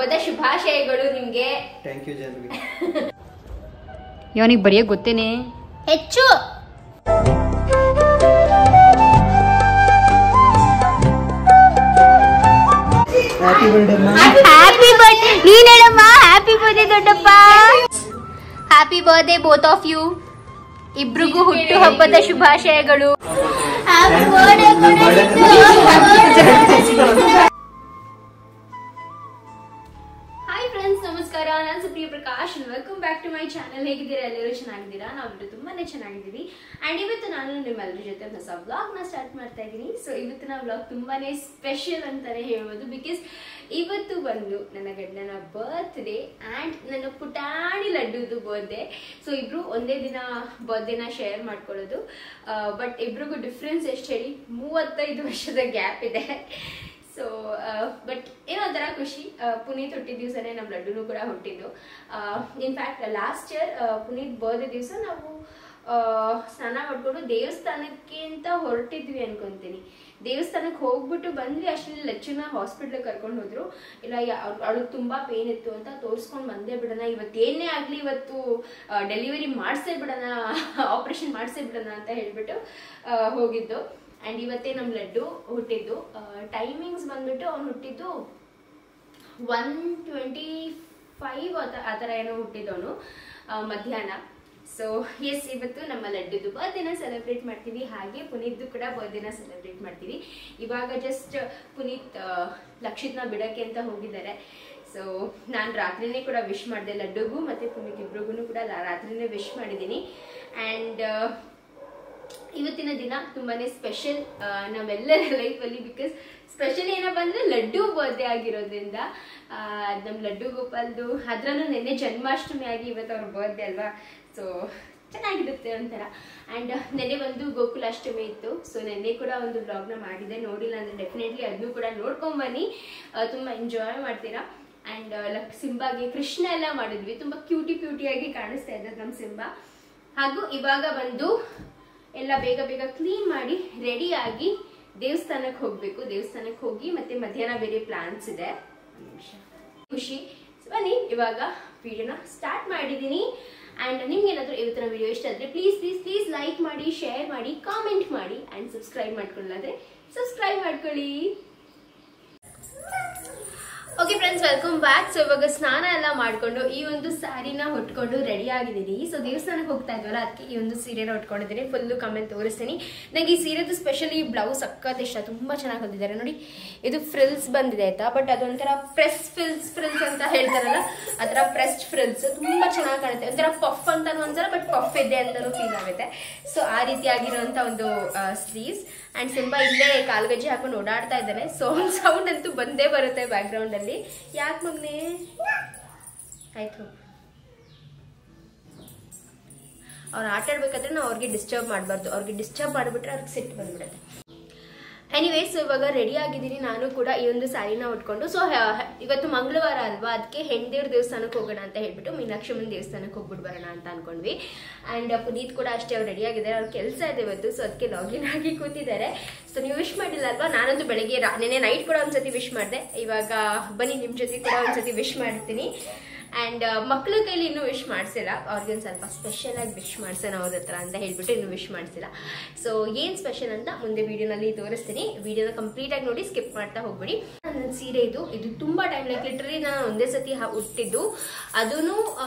ಹುಟ್ಟುಹಬ್ಬದ ಶುಭಾಶಯಗಳು ನಿಮ್ಗೆ ಥ್ಯಾಂಕ್ ಯು ಜಾನ್ವಿ ಇವನಿಗೆ ಬರೆಯೋಕೆ ಗೊತ್ತೇನೆ ಹೆಚ್ಚು ಹ್ಯಾಪಿ ಬರ್ಡೇ ಹ್ಯಾಪಿ ಬರ್ಡೇ ನೀನ್ ಹೇಳಮ್ಮ ಹ್ಯಾಪಿ ಬರ್ಡೇ ದೊಡ್ಡಪ್ಪ happy birthday both of you ಇಬ್ರಿಗೂ ಹುಟ್ಟು ಹಬ್ಬದ ಶುಭಾಶಯಗಳು ಹಾಯ್ ಫ್ರೆಂಡ್ಸ್ ನಮಸ್ಕಾರ ನಾನು Supriya Prakash welcome back to my channel ಹೇಗಿದ್ದೀರಾ ಎಲ್ಲರೂ ಚೆನ್ನಾಗಿದ್ದೀರಾ ನಾವಿಬ್ರು ತುಂಬಾನೇ ಚೆನ್ನಾಗಿದ್ದೀವಿ ಅಂಡ್ ಇವತ್ತು ನಾನು ನಿಮ್ಮೆಲ್ಲರ ಜೊತೆ ಹೊಸ ಬ್ಲಾಗ್ ನ ಸ್ಟಾರ್ಟ್ ಮಾಡ್ತಾ ಇದ್ದೀನಿ ಸೊ ಇವತ್ತಿನ ಬ್ಲಾಗ್ ತುಂಬಾನೇ ಸ್ಪೆಷಲ್ ಅಂತಾನೆ ಹೇಳ್ಬೋದು ಬಿಕಾಸ್ ಇವತ್ತು ಬಂದು ನನ್ನ ಗಂಡನ ಬರ್ತ್ಡೇ ಆ್ಯಂಡ್ ನನ್ನ ಪುಟಾಣಿ ಲಡ್ಡುದು ಬರ್ತ್ಡೇ ಸೊ ಇಬ್ರು ಒಂದೇ ದಿನ ಬರ್ತ್ಡೇನ ಶೇರ್ ಮಾಡ್ಕೊಳ್ಳೋದು ಬಟ್ ಇಬ್ರಿಗೂ ಡಿಫ್ರೆನ್ಸ್ ಎಷ್ಟು ಹೇಳಿ ಮೂವತ್ತೈದು ವರ್ಷದ ಗ್ಯಾಪ್ ಇದೆ ಸೊ ಬಟ್ ಏನೋ ಒಂಥರ ಖುಷಿ ಆ, ಪುನೀತ್ ಹುಟ್ಟಿದ ದಿವಸನೇ ನಮ್ಮ ಲಡ್ಡುನು ಕೂಡ ಹುಟ್ಟಿದ್ದು in fact last year Puneeth birthday ದಿವಸ ನಾವು ಆ, ಸ್ನಾನ ಮಾಡ್ಕೊಂಡು ದೇವಸ್ಥಾನಕ್ಕೆ ಅಂತ ಹೊರಟಿದ್ವಿ ಅನ್ಕೊಂತೀನಿ ದೇವಸ್ಥಾನಕ್ಕೆ ಹೋಗ್ಬಿಟ್ಟು ಬಂದ್ವಿ ಅಷ್ಟರಲ್ಲಿ ಲಚ್ಚನ ಹಾಸ್ಪಿಟ್ಲಿಗೆ ಕರ್ಕೊಂಡು ಹೋದ್ರು ಇಲ್ಲ ಅವಳಿಗೆ ತುಂಬಾ ಪೇನ್ ಇತ್ತು ಅಂತ ತೋರಿಸ್ಕೊಂಡು ಬಂದೇ ಬಿಡೋಣ ಇವತ್ತು ಏನೇ ಆಗ್ಲಿ ಇವತ್ತು ಡೆಲಿವರಿ ಮಾಡಿಸೇ ಬಿಡೋಣ ಆಪರೇಷನ್ ಮಾಡಿಸೇ ಬಿಡೋಣ ಅಂತ ಹೇಳ್ಬಿಟ್ಟು ಆ, ಹೋಗಿದ್ದು ಆ್ಯಂಡ್ ಇವತ್ತೇ ನಮ್ಮ ಲಡ್ಡು ಹುಟ್ಟಿದ್ದು ಟೈಮಿಂಗ್ಸ್ ಬಂದ್ಬಿಟ್ಟು ಅವ್ನು ಹುಟ್ಟಿದ್ದು ಒನ್ ಟ್ವೆಂಟಿ ಫೈವ್ ಆ ಥರ ಏನೋ ಹುಟ್ಟಿದವನು ಮಧ್ಯಾಹ್ನ ಸೊ ಎಸ್ ಇವತ್ತು ನಮ್ಮ ಲಡ್ಡುದು ಬರ್ತ್ಡೇನ ಸೆಲೆಬ್ರೇಟ್ ಮಾಡ್ತೀವಿ ಹಾಗೆ ಪುನೀತ್ದು ಕೂಡ ಬರ್ತ್ಡೇನ ಸೆಲೆಬ್ರೇಟ್ ಮಾಡ್ತೀವಿ ಇವಾಗ ಜಸ್ಟ್ ಪುನೀತ್ ಆ, ಲಕ್ಷಿತ್ನ ಬಿಡಕ್ಕೆ ಅಂತ ಹೋಗಿದ್ದಾರೆ ಸೊ ನಾನು ರಾತ್ರಿನೇ ಕೂಡ ವಿಶ್ ಮಾಡಿದೆ ಲಡ್ಡುಗೂ ಮತ್ತು ಪುನೀತ್ ಇಬ್ರಿಗೂ ಕೂಡ ಲಾ- ರಾತ್ರಿನೇ ವಿಶ್ ಮಾಡಿದ್ದೀನಿ ಆ್ಯಂಡ್ ಇವತ್ತಿನ ದಿನ ತುಂಬಾನೇ ಸ್ಪೆಷಲ್ ನಮ್ಮೆಲ್ಲರ ಲೈಫಲ್ಲಿ ಬಿಕಾಸ್ ಸ್ಪೆಷಲ್ ಏನಪ್ಪ ಅಂದ್ರೆ ಲಡ್ಡು ಬರ್ತ್ಡೇ ಆಗಿರೋದ್ರಿಂದ ಆ, ನಮ್ ಲಡ್ಡು ಗೋಪಾಲ್ದು ಅದ್ರಲ್ಲೂ ನಿನ್ನೆ ಜನ್ಮಾಷ್ಟಮಿ ಆಗಿ ಇವತ್ತು ಅವ್ರ ಬರ್ತ್ಡೇ ಅಲ್ವಾ ಸೊ ಚೆನ್ನಾಗಿರುತ್ತೆ ಒಂಥರ ಆ್ಯಂಡ್ ನೆನ್ನೆ ಒಂದು ಗೋಕುಲಾಷ್ಟಮಿ ಇತ್ತು ಸೊ ನೆನ್ನೆ ಕೂಡ ಒಂದು ಬ್ಲಾಗ್ನ ಮಾಡಿದೆ ನೋಡಿಲ್ಲ ಅಂದ್ರೆ ಡೆಫಿನೆಟ್ಲಿ ಅದನ್ನು ಕೂಡ ನೋಡ್ಕೊಂಬನ್ನಿ ಆ, ತುಂಬ ಎಂಜಾಯ್ ಮಾಡ್ತೀರಾ ಆ್ಯಂಡ್ ಸಿಂಬಾಗೆ ಕೃಷ್ಣ ಎಲ್ಲ ಮಾಡಿದ್ವಿ ತುಂಬ ಕ್ಯೂಟಿ ಕ್ಯೂಟಿಯಾಗಿ ಕಾಣಿಸ್ತಾ ಇದ್ದದ್ದು ನಮ್ಮ ಸಿಂಬಾ ಹಾಗೂ ಇವಾಗ ಬಂದು ಎಲ್ಲ ಬೇಗ ಬೇಗ ಕ್ಲೀನ್ ಮಾಡಿ ರೆಡಿ ಆಗಿ ದೇವಸ್ಥಾನಕ್ಕೆ ಹೋಗ್ಬೇಕು ದೇವಸ್ಥಾನಕ್ಕೆ ಹೋಗಿ ಮತ್ತೆ ಮಧ್ಯಾಹ್ನ ಬೇರೆ ಪ್ಲಾನ್ಸ್ ಇದೆ ಒಂದ್ ನಿಮಿಷ. ಖುಷಿ So, ಬನ್ನಿ ಇವಾಗ ವಿಡಿಯೋನ ಸ್ಟಾರ್ಟ್ ಮಾಡಿದ್ದೀನಿ ಆ್ಯಂಡ್ ನಿಮ್ಗೆ ಏನಾದರೂ ಇವತ್ತಿನ ವಿಡಿಯೋ ಇಷ್ಟ ಆದರೆ ಪ್ಲೀಸ್ ಪ್ಲೀಸ್ ಪ್ಲೀಸ್ ಲೈಕ್ ಮಾಡಿ ಶೇರ್ ಮಾಡಿ ಕಾಮೆಂಟ್ ಮಾಡಿ ಆ್ಯಂಡ್ ಸಬ್ಸ್ಕ್ರೈಬ್ ಮಾಡ್ಕೊಳ್ಳಾದ್ರೆ ಸಬ್ಸ್ಕ್ರೈಬ್ ಮಾಡ್ಕೊಳ್ಳಿ okay friends welcome back so ಇವಾಗ ಸ್ನಾನ ಎಲ್ಲ ಮಾಡ್ಕೊಂಡು ಈ ಒಂದು ಸ್ಯಾರಿನ ಹೊಟ್ಕೊಂಡು ರೆಡಿ ಆಗಿದ್ದೀನಿ ಸೊ ದೇವಸ್ಥಾನಕ್ಕೆ ಹೋಗ್ತಾ ಇದ್ವಲ್ಲ ಅದಕ್ಕೆ ಈ ಒಂದು ಸೀರೆನ ಉಟ್ಕೊಂಡಿದ್ದೀನಿ ಫುಲ್ಲು ಕಮೆಂಟ್ ತೋರಿಸ್ತೀನಿ ನನಗೆ ಈ ಸೀರೆದು ಸ್ಪೆಷಲಿ ಬ್ಲೌಸ್ ಸಕ್ಕತ್ ಇಷ್ಟ ತುಂಬ ಚೆನ್ನಾಗಿ ಹೊಂದಿದ್ದಾರೆ ನೋಡಿ ಇದು ಫ್ರಿಲ್ಸ್ ಬಂದಿದೆ ಆಯ್ತಾ ಬಟ್ ಅದೊಂಥರ ಪ್ರೆಸ್ ಫ್ರಿಲ್ಸ್ ಫ್ರಿಲ್ಸ್ ಅಂತ ಹೇಳ್ತಾರಲ್ಲ ಆ ಥರ ಪ್ರೆಸ್ಡ್ ಫ್ರಿಲ್ಸ್ ತುಂಬ ಚೆನ್ನಾಗಿ ಕಾಣುತ್ತೆ ಒಂಥರ ಪಫ್ ಅಂತಾನು ಒಂಥರ ಬಟ್ ಪಫ್ ಇದೆ ಅಂತಲೂ ಫೀಲ್ ಆಗುತ್ತೆ ಸೊ ಆ ರೀತಿಯಾಗಿರುವಂಥ ಒಂದು ಸ್ಲೀವ್ಸ್ ಆ್ಯಂಡ್ ಸಿಂಬಾ ಇಲ್ಲೇ ಕಾಲ್ಗಜ್ಜೆ ಹಾಕೊಂಡು ಓಡಾಡ್ತಾ ಇದ್ದಾನೆ ಸೊ ಸೌಂಡ್ ಅಂತೂ ಬಂದೇ ಬರುತ್ತೆ ಬ್ಯಾಕ್ಗ್ರೌಂಡ್ ಅಲ್ಲಿ ಯಾಕೆ ಮಗ್ನೆ ಆಯ್ತು ಅವ್ರು ಆಟ ಆಡ್ಬೇಕಾದ್ರೆ ನಾವು ಅವ್ರಿಗೆ ಡಿಸ್ಟರ್ಬ್ ಮಾಡಬಾರ್ದು ಅವ್ರಿಗೆ ಡಿಸ್ಟರ್ಬ್ ಮಾಡಿಬಿಟ್ರೆ ಅವ್ರಿಗೆ ಸಿಟ್ಟು ಬಂದ್ಬಿಡುತ್ತೆ ಎನಿವೇಸ್ ಇವಾಗ ರೆಡಿ ಆಗಿದ್ದೀನಿ ನಾನು ಕೂಡ ಈ ಒಂದು ಸ್ಯಾರಿನ ಉಟ್ಕೊಂಡು ಸೊ ಇವತ್ತು ಮಂಗಳವಾರ ಅಲ್ವಾ ಅದಕ್ಕೆ ಹೆಣ್ದೇವ್ರ ದೇವಸ್ಥಾನಕ್ಕೆ ಹೋಗೋಣ ಅಂತ ಹೇಳ್ಬಿಟ್ಟು ಮೀನಾಕ್ಷಮ್ಮನ ದೇವಸ್ಥಾನಕ್ಕೆ ಹೋಗ್ಬಿಟ್ಟು ಬರೋಣ ಅಂತ ಅನ್ಕೊಂಡ್ವಿ ಆ್ಯಂಡ್ ಪುನೀತ್ ಕೂಡ ಅಷ್ಟೇ ಅವ್ರು ರೆಡಿ ಆಗಿದ್ದಾರೆ ಅವ್ರ ಕೆಲಸ ಇದೆ ಇವತ್ತು ಸೊ ಅದಕ್ಕೆ ಲಾಗಿನ್ ಆಗಿ ಕೂತಿದ್ದಾರೆ ಸೊ ನೀವು ವಿಶ್ ಮಾಡಿಲ್ಲ ಅಲ್ವಾ ನಾನಂತೂ ಬೆಳಗ್ಗೆ ರಾ- ನೆನ್ನೆ ನೈಟ್ ಕೂಡ ಒಂದ್ಸತಿ ವಿಶ್ ಮಾಡಿದೆ ಇವಾಗ ಬನ್ನಿ ನಿಮ್ಮ ಜೊತೆ ಕೂಡ ಒಂದ್ಸತಿ ವಿಶ್ ಮಾಡ್ತೀನಿ ಆ್ಯಂಡ್ ಮಕ್ಳ ಕೈಲಿ ಇನ್ನೂ ವಿಶ್ ಮಾಡಿಸಿಲ್ಲ ಅವ್ರಿಗೆ ಒಂದು ಸ್ವಲ್ಪ ಸ್ಪೆಷಲ್ ಆಗಿ ವಿಶ್ ಮಾಡ್ಸೋಣ ಅವ್ರ ಹತ್ರ ಅಂತ ಹೇಳ್ಬಿಟ್ಟು ಇನ್ನೂ ವಿಶ್ ಮಾಡಿಸಿಲ್ಲ ಸೊ ಏನು ಸ್ಪೆಷಲ್ ಅಂತ ಮುಂದೆ ವಿಡಿಯೋನಲ್ಲಿ ತೋರಿಸ್ತೀನಿ ವಿಡಿಯೋನ ಕಂಪ್ಲೀಟ್ ಆಗಿ ನೋಡಿ ಸ್ಕಿಪ್ ಮಾಡ್ತಾ ಹೋಗ್ಬಿಡಿ ನನ್ನ ಸೀರೆ ಇದು ಇದು ತುಂಬಾ ಟೈಮ್ ಲೈಕ್ ಲಿಟ್ರಲಿ ನಾನು ಒಂದೇ ಸತಿ ಹ- ಉಟ್ಟಿದ್ದು ಅದೂ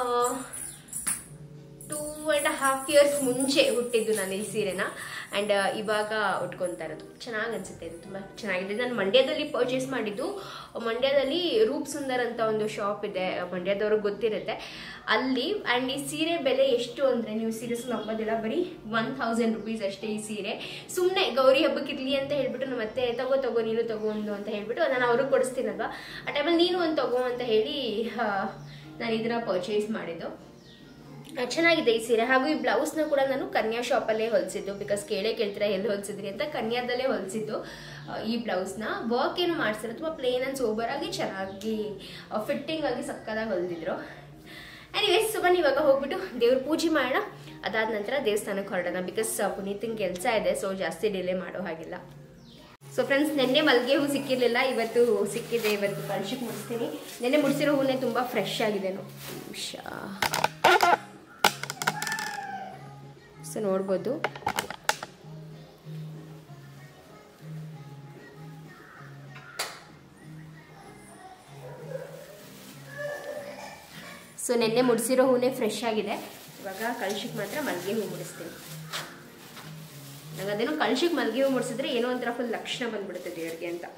ಟೂ ಆ್ಯಂಡ್ ಹಾಫ್ ಇಯರ್ಸ್ ಮುಂಚೆ ಹುಟ್ಟಿದ್ದು ನಾನು ಈ ಸೀರೆನ ಆ್ಯಂಡ್ ಇವಾಗ ಉಟ್ಕೊತಾ ಇರೋದು ಚೆನ್ನಾಗಿ ಅನ್ಸುತ್ತೆ ಇದು ತುಂಬ ಚೆನ್ನಾಗಿದೆ ನಾನು ಮಂಡ್ಯದಲ್ಲಿ ಪರ್ಚೇಸ್ ಮಾಡಿದ್ದು ಮಂಡ್ಯದಲ್ಲಿ ರೂಪ್ ಸುಂದರ್ ಅಂತ ಒಂದು ಶಾಪ್ ಇದೆ ಮಂಡ್ಯದವ್ರಿಗೆ ಗೊತ್ತಿರುತ್ತೆ ಅಲ್ಲಿ ಆ್ಯಂಡ್ ಈ ಸೀರೆ ಬೆಲೆ ಎಷ್ಟು ಅಂದರೆ ನೀವು ಸೀರಿಯಸ್ ನಂಬೋದಿಲ್ಲ ಬರೀ ಒನ್ ಥೌಸಂಡ್ ರುಪೀಸ್ ಅಷ್ಟೇ ಈ ಸೀರೆ ಸುಮ್ಮನೆ ಗೌರಿ ಹಬ್ಬಕ್ಕೆ ಇರ್ಲಿ ಅಂತ ಹೇಳ್ಬಿಟ್ಟು ನಮ್ಮ ಮತ್ತೆ ತಗೋ ತಗೋ ನೀನು ತಗೋ ಒಂದು ಅಂತ ಹೇಳ್ಬಿಟ್ಟು ನಾನು ಅವ್ರಿಗೆ ಕೊಡಿಸ್ತೀನಲ್ವಾ ಆ ಟೈಮಲ್ಲಿ ನೀನು ಒಂದು ತಗೋ ಅಂತ ಹೇಳಿ ಆ, ನಾನು ಇದನ್ನ ಪರ್ಚೇಸ್ ಮಾಡಿದ್ದು ಆ, ಚೆನ್ನಾಗಿದೆ ಈ ಸೀರೆ ಹಾಗೂ ಈ ಬ್ಲೌಸ್ನ ಕೂಡ ನಾನು ಕನ್ಯಾ ಶಾಪಲ್ಲೇ ಹೊಲಿಸಿದ್ದು ಬಿಕಾಸ್ ಕೇಳೇ ಕೇಳ್ತೀರಾ ಎಲ್ಲಿ ಹೊಲಿಸಿದ್ರಿ ಅಂತ ಕನ್ಯಾದಲ್ಲೇ ಹೊಲಿಸಿದ್ದು ಆ, ಈ ಬ್ಲೌಸ್ನ ವರ್ಕ್ ಏನು ಮಾಡಿಸಿಲ್ಲ ತುಂಬ ಪ್ಲೇನ್ ಆ್ಯಂಡ್ ಸೋಬರ್ ಆಗಿ ಚೆನ್ನಾಗಿ ಫಿಟ್ಟಿಂಗ್ ಆಗಿ ಸಕ್ಕದಾಗಿ ಹೊಲಿದಿದ್ರು ಎನಿವೇಸ್ ಬನ್ನಿ ಇವಾಗ ಹೋಗ್ಬಿಟ್ಟು ದೇವ್ರ ಪೂಜೆ ಮಾಡೋಣ ಅದಾದ ನಂತರ ದೇವಸ್ಥಾನಕ್ಕೆ ಹೊರಡೋಣ ಬಿಕಾಸ್ ಪುನೀತಿನ ಕೆಲಸ ಇದೆ ಸೊ ಜಾಸ್ತಿ ಡಿಲೇ ಮಾಡೋ ಹಾಗಿಲ್ಲ ಸೊ ಫ್ರೆಂಡ್ಸ್ ನಿನ್ನೆ ಮಲ್ಲಿಗೆ ಹೂ ಸಿಕ್ಕಿರಲಿಲ್ಲ ಇವತ್ತು ಸಿಕ್ಕಿದೆ ಇವತ್ತು ಕಳ್ಸಕ್ಕೆ ಮುಡಿಸ್ತೀನಿ ನಿನ್ನೆ ಮುಡಿಸಿರೋ ಹೂನೇ ತುಂಬ ಫ್ರೆಶ್ ಆಗಿದೆ ನಿಮಿಷ ಸೊ ನೋಡ್ಬೋದು ಸೊ ನಿನ್ನೆ ಮುಡಿಸಿರೋ ಹೂನೇ ಫ್ರೆಶ್ ಆಗಿದೆ ಇವಾಗ ಕಳ್ಶಕ್ಕೆ ಮಾತ್ರ ಮಲ್ಲಿಗೆ ಹೂ ಮುಡಿಸ್ತೀನಿ ನಂಗೆ ಅದೇನೋ ಕಳ್ಶಕ್ಕೆ ಮಲ್ಲಿಗೆ ಹೂ ಮುಡಿಸಿದ್ರೆ ಏನೋ ಒಂಥರ ಫುಲ್ ಲಕ್ಷಣ ಬಂದ್ಬಿಡುತ್ತೆ ದೇವ್ರಿಗೆ ಅಂತ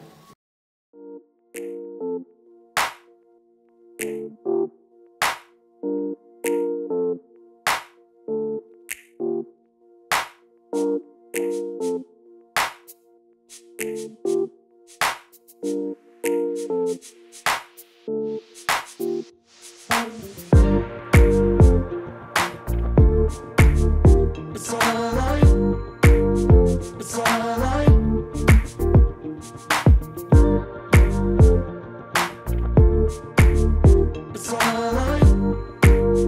It's alright. It's alright. It's alright.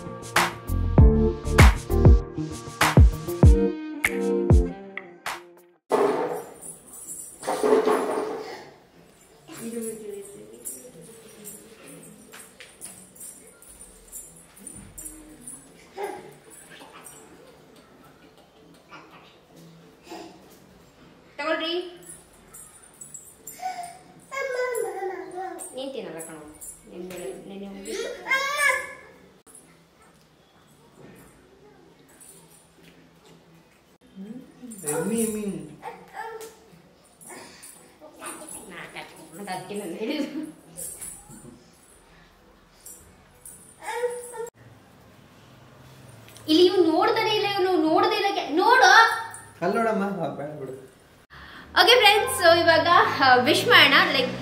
ತಗೊಳ್ರಿ ನೀನ್ ತಿನ್ನಲ್ಲ ಕಣ ನಿನ್ನೆ ನೆನೆ ಮುಗಿತು. ಎಮ್ಮಿ ಎಮ್ಮಿ ಮತ್ತೆ ಅದಕ್ಕೆ ನಾನು ಹೇಳಿದ್ದು ಇಲ್ಲಿ ಇವ್ ನೋಡ್ತಾನೆ ಇಲ್ಲ ಇವನು ನೋಡದೇ ಇಲ್ಲ ಕೆ- ನೋಡು ಅಲ್ಲಿ ನೋಡಮ್ಮ ಆ, ಬೇಡ ಬಿಡು ಓಕೆ ಫ್ರೆಂಡ್ಸ್ ಇವಾಗ ವಿಶ್ ಮಾಡೋಣ ಲೈಕ್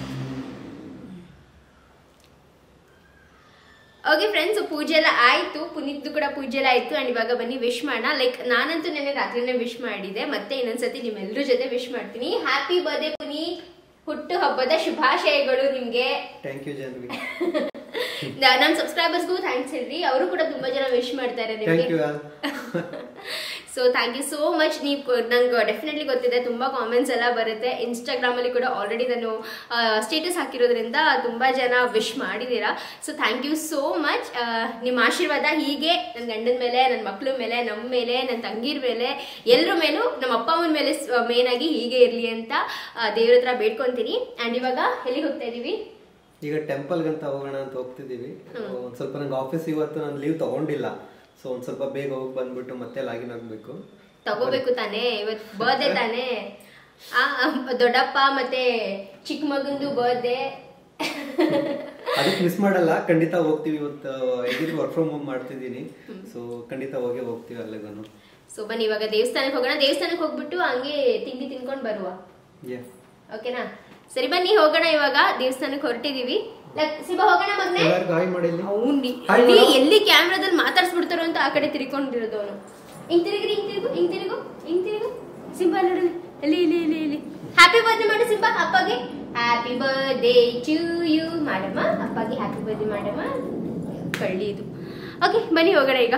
ಓಕೆ ಫ್ರೆಂಡ್ಸ್ ಪೂಜೆ ಎಲ್ಲ ಆಯ್ತು ಪುನೀತ್ದು ಕೂಡ ಪೂಜೆ ಎಲ್ಲ ಆಯ್ತು ಅಂಡ್ ಇವಾಗ ಬನ್ನಿ ವಿಶ್ ಮಾಡೋಣ ಲೈಕ್ ನಾನಂತೂ ನೆನ್ನೆ ರಾತ್ರಿನೇ ವಿಶ್ ಮಾಡಿದೆ ಮತ್ತೆ ಇನ್ನೊಂದ್ಸತಿ ನಿಮ್ಮೆಲ್ಲರ ಜೊತೆ ವಿಶ್ ಮಾಡ್ತೀನಿ ಹ್ಯಾಪಿ ಬರ್ಡೇ ಪುನೀತ್ ಹುಟ್ಟು ಹಬ್ಬದ ಶುಭಾಶಯಗಳು ನಿಮ್ಗೆ ಥ್ಯಾಂಕ್ ಯು ಜಾನ್ವಿ ನನ್ನ ಸಬ್ಸ್ಕ್ರೈಬರ್ಸ್ಗೂ ಥ್ಯಾಂಕ್ಸ್ ಹೇಳ್ರಿ ಅವರು ಕೂಡ ತುಂಬಾ ಜನ ವಿಶ್ ಮಾಡ್ತಾರೆ ಥ್ಯಾಂಕ್ ಯು ನಿಮಗೆ so thank you so much ನೀವು ನಂಗೆ ಡೆಫಿನೆಟ್ಲಿ ಗೊತ್ತಿದೆ ತುಂಬ ಕಾಮೆಂಟ್ಸ್ ಎಲ್ಲ ಬರುತ್ತೆ ಇನ್ಸ್ಟಾಗ್ರಾಮಲ್ಲಿ ಕೂಡ ಆಲ್ರೆಡಿ ನಾನು ಸ್ಟೇಟಸ್ ಹಾಕಿರೋದ್ರಿಂದ ತುಂಬ ಜನ ವಿಶ್ ಮಾಡಿದ್ದೀರಾ so thank you so much ನಿಮ್ಮ ಆಶೀರ್ವಾದ ಹೀಗೆ ನನ್ನ ಗಂಡನ ಮೇಲೆ ನನ್ನ ಮಕ್ಳ ಮೇಲೆ ನಮ್ಮ ಮೇಲೆ ನನ್ನ ತಂಗಿರ ಮೇಲೆ ಎಲ್ಲರ ಮೇಲೂ ನಮ್ಮ ಅಪ್ಪ ಅಮ್ಮನ ಮೇಲೆ ಮೇನ್ ಆಗಿ ಹೀಗೆ ಇರಲಿ ಅಂತ ದೇವ್ರ ಹತ್ರ ಬೇಡ್ಕೊತೀನಿ ಆ್ಯಂಡ್ ಇವಾಗ ಎಲ್ಲಿಗೆ ಹೋಗ್ತಾ ಇದ್ದೀವಿ ಈಗ ಟೆಂಪಲ್ಗಂತ ಹೋಗೋಣ ಅಂತ ಹೋಗ್ತಿದೀವಿ ಒಂದ್ ಸ್ವಲ್ಪ ನಂಗೆ ಆಫೀಸ್ ಇವತ್ತು ನಾನು ಲೀವ್ ತಗೊಂಡಿಲ್ಲ ಸೊ ಒಂದ್ ಸ್ವಲ್ಪ ಬೇಗ ಹೋಗಿ ಬಂದ್ಬಿಟ್ಟು ಮತ್ತೆ ಲಾಗಿನ್ ಆಗ್ಬೇಕು ತಗೋಬೇಕು ತಾನೇ ಇವತ್ತು ಬರ್ಡೇ ತಾನೇ ಆ ಆ, ದೊಡ್ಡಪ್ಪ ಮತ್ತೆ ಚಿಕ್ಕ ಮಗಂದು ಬರ್ಡೇ ಅದಕ್ಕೆ ಮಿಸ್ ಮಾಡಲ್ಲ ಖಂಡಿತ ಹೋಗ್ತೀವಿ ಇವತ್ತು ಹೇಗಿದ್ರು ವರ್ಕ್ ಫ್ರಮ್ ಹೋಮ್ ಮಾಡ್ತಿದ್ದೀನಿ ಸೊ ಖಂಡಿತ ಹೋಗಿ ಹೋಗ್ತೀವಿ ಅಲ್ಲಿಗೂ ಸೊ ಬನ್ನಿ ಇವಾಗ ದೇವಸ್ಥಾನಕ್ಕೆ ಹೋಗೋಣ ದೇವಸ್ಥಾನಕ್ಕೆ ಹೋಗ್ಬಿಟ್ಟು ಹಂಗೆ ತಿಂಡಿ ತಿನ್ಕೊಂಡು ಬರುವ ಯಾ ಓಕೆನಾ ಸರಿ ಬನ್ನಿ ಹೋಗೋಣ ಇವಾಗ ದೇವಸ್ಥಾನಕ್ಕೆ ಹೊರಟಿದೀವಿ ಸಿಬ ಹೋಗೋಣ ಮಗ್ನೆ ಎಲ್ಲರಿಗೂ ಹಾಯ್ ಮಾಡಿಲ್ಲಿ ಅವ್ನಿ Hi, ಅಲ್ಲಿ madam. ಎಲ್ಲಿ ಕ್ಯಾಮ್ರಾದಲ್ಲಿ ಮಾತಾಡ್ಸ್ಬಿಡ್ತಾರೋ ಅಂತ ಆ ಕಡೆ ತಿರ್ಕೊಂಡಿರೋದು ಅವನು ಹಿಂಗ್ ತಿರುಗ್ರಿ ಹಿಂಗ್ ತಿರುಗು ಹಿಂಗ್ ತಿರುಗು ಹಿಂಗ್ ತಿರುಗು ಸಿಂಬ ನೋಡು ಇಲ್ಲಿ ಇಲ್ಲಿ ಇಲ್ಲಿ ಇಲ್ಲಿ ಹ್ಯಾಪಿ ಬರ್ತ್ಡೇ ಮಾಡು ಸಿಂಬ ಅಪ್ಪಗೆ ಹ್ಯಾಪಿ ಬರ್ತ್ಡೇ ಟು ಯು ಮಾಡಮ್ಮ ಅಪ್ಪಗೆ ಹ್ಯಾಪಿ ಬರ್ತ್ಡೇ ಮಾಡಮ್ಮ ಕಳ್ಳಿ ಇದು ಓಕೆ ಬನ್ನಿ ಹೋಗೋಣ ಈಗ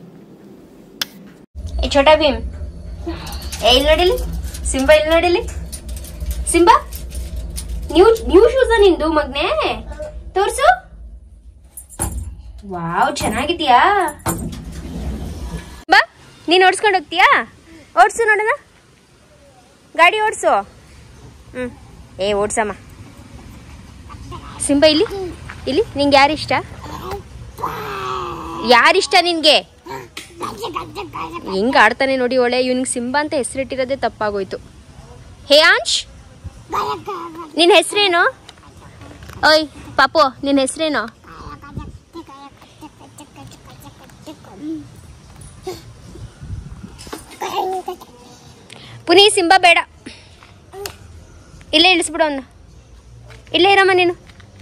ಈ ಛೋಟಾ ಭೀಮ್ ಏ ಇಲ್ಲಿ ನೋಡಿಲಿ ಸಿಂಬಾ ಇಲ್ಲಿ ನೋಡಿಲಿ ಸಿಂಬಾ ನ್ಯೂ ನ್ಯೂ ಶೂಸ ನಿಂದು ಮಗ್ನೆ ತೋರ್ಸು ವಾವ್ ಚೆನ್ನಾಗಿದ್ಯಾ ಬಾ ನೀನ್ ಓಡಿಸ್ಕೊಂಡು ಹೋಗ್ತೀಯಾ ಓಡಿಸು ನೋಡೋಣ ಗಾಡಿ ಓಡಿಸು ಹ್ಮ್ ಏ ಓಡ್ಸಮ್ಮ ಸಿಂಬಾ ಇಲ್ಲಿ ಇಲ್ಲಿ ನಿಂಗೆ ಯಾರಿಷ್ಟ ಯಾರಿಷ್ಟ ನಿನ್ಗೆ ಹೆಂಗ್ ಆಡ್ತಾನೆ ನೋಡಿ ಒಳ್ಳೆ ಇವ್ನಿಗೆ ಸಿಂಬಾ ಅಂತ ಹೆಸರಿಟ್ಟಿರೋದೇ ತಪ್ಪಾಗೋಯ್ತು ಹೇ ಅಂಶ್ ನಿನ್ನ ಹೆಸರೇನು ಓಯ್ ಪಾಪು ನಿನ್ನ ಹೆಸರೇನು ಪುನೀ ಸಿಂಬಾ ಬೇಡ ಇಲ್ಲೇ ಇಳಿಸ್ಬಿಡು ಅವನು ಇಲ್ಲೇ ಇರಮ್ಮ ನೀನು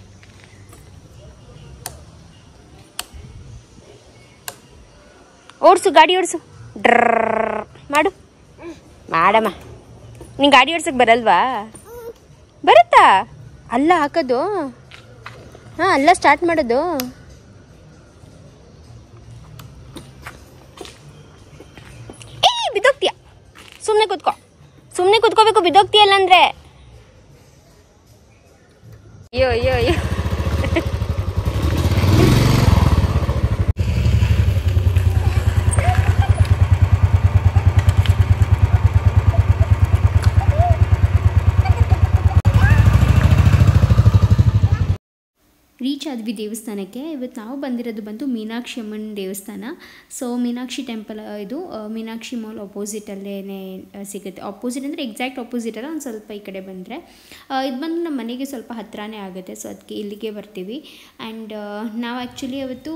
ಓಡಿಸು ಗಾಡಿ ಓಡಿಸು ಡ್ರರ್ ಮಾಡು ಮಾಡಮ್ಮ ನಿಂಗೆ ಗಾಡಿ ಓಡ್ಸಕ್ಕೆ ಬರಲ್ವಾ ಬರುತ್ತಾ ಅಲ್ಲ ಹಾಕೋದು ಹಾಂ ಅಲ್ಲ ಸ್ಟಾರ್ಟ್ ಮಾಡೋದು ಏ ಬಿದ್ದೋಗ್ತೀಯ ಸುಮ್ಮನೆ ಕೂತ್ಕೋ ಸುಮ್ಮನೆ ಕೂತ್ಕೋಬೇಕು ಬಿದ್ದೋಗ್ತೀಯಲ್ಲ ಅಂದರೆ ರೀಚ್ ಆದ್ವಿ ದೇವಸ್ಥಾನಕ್ಕೆ ಇವತ್ತು ನಾವು ಬಂದಿರೋದು ಬಂದು ಮೀನಾಕ್ಷಿ ಅಮ್ಮನ ದೇವಸ್ಥಾನ ಸೊ ಮೀನಾಕ್ಷಿ ಟೆಂಪಲ್ ಇದು ಆ, ಮೀನಾಕ್ಷಿ ಮಾಲ್ ಅಪೋಸಿಟಲ್ಲೇ ಸಿಗುತ್ತೆ ಅಪೋಸಿಟ್ ಅಂದರೆ ಎಕ್ಸಾಕ್ಟ್ ಅಪೋಸಿಟ್ ಅಲ್ಲ ಒಂದು ಸ್ವಲ್ಪ ಈ ಕಡೆ ಬಂದರೆ ಇದು ಬಂದು ನಮ್ಮ ಮನೆಗೆ ಸ್ವಲ್ಪ ಹತ್ತಿರನೇ ಆಗುತ್ತೆ ಸೊ ಅದಕ್ಕೆ ಇಲ್ಲಿಗೆ ಬರ್ತೀವಿ ಆ್ಯಂಡ್ ನಾವು ಆ್ಯಕ್ಚುಲಿ ಅವತ್ತು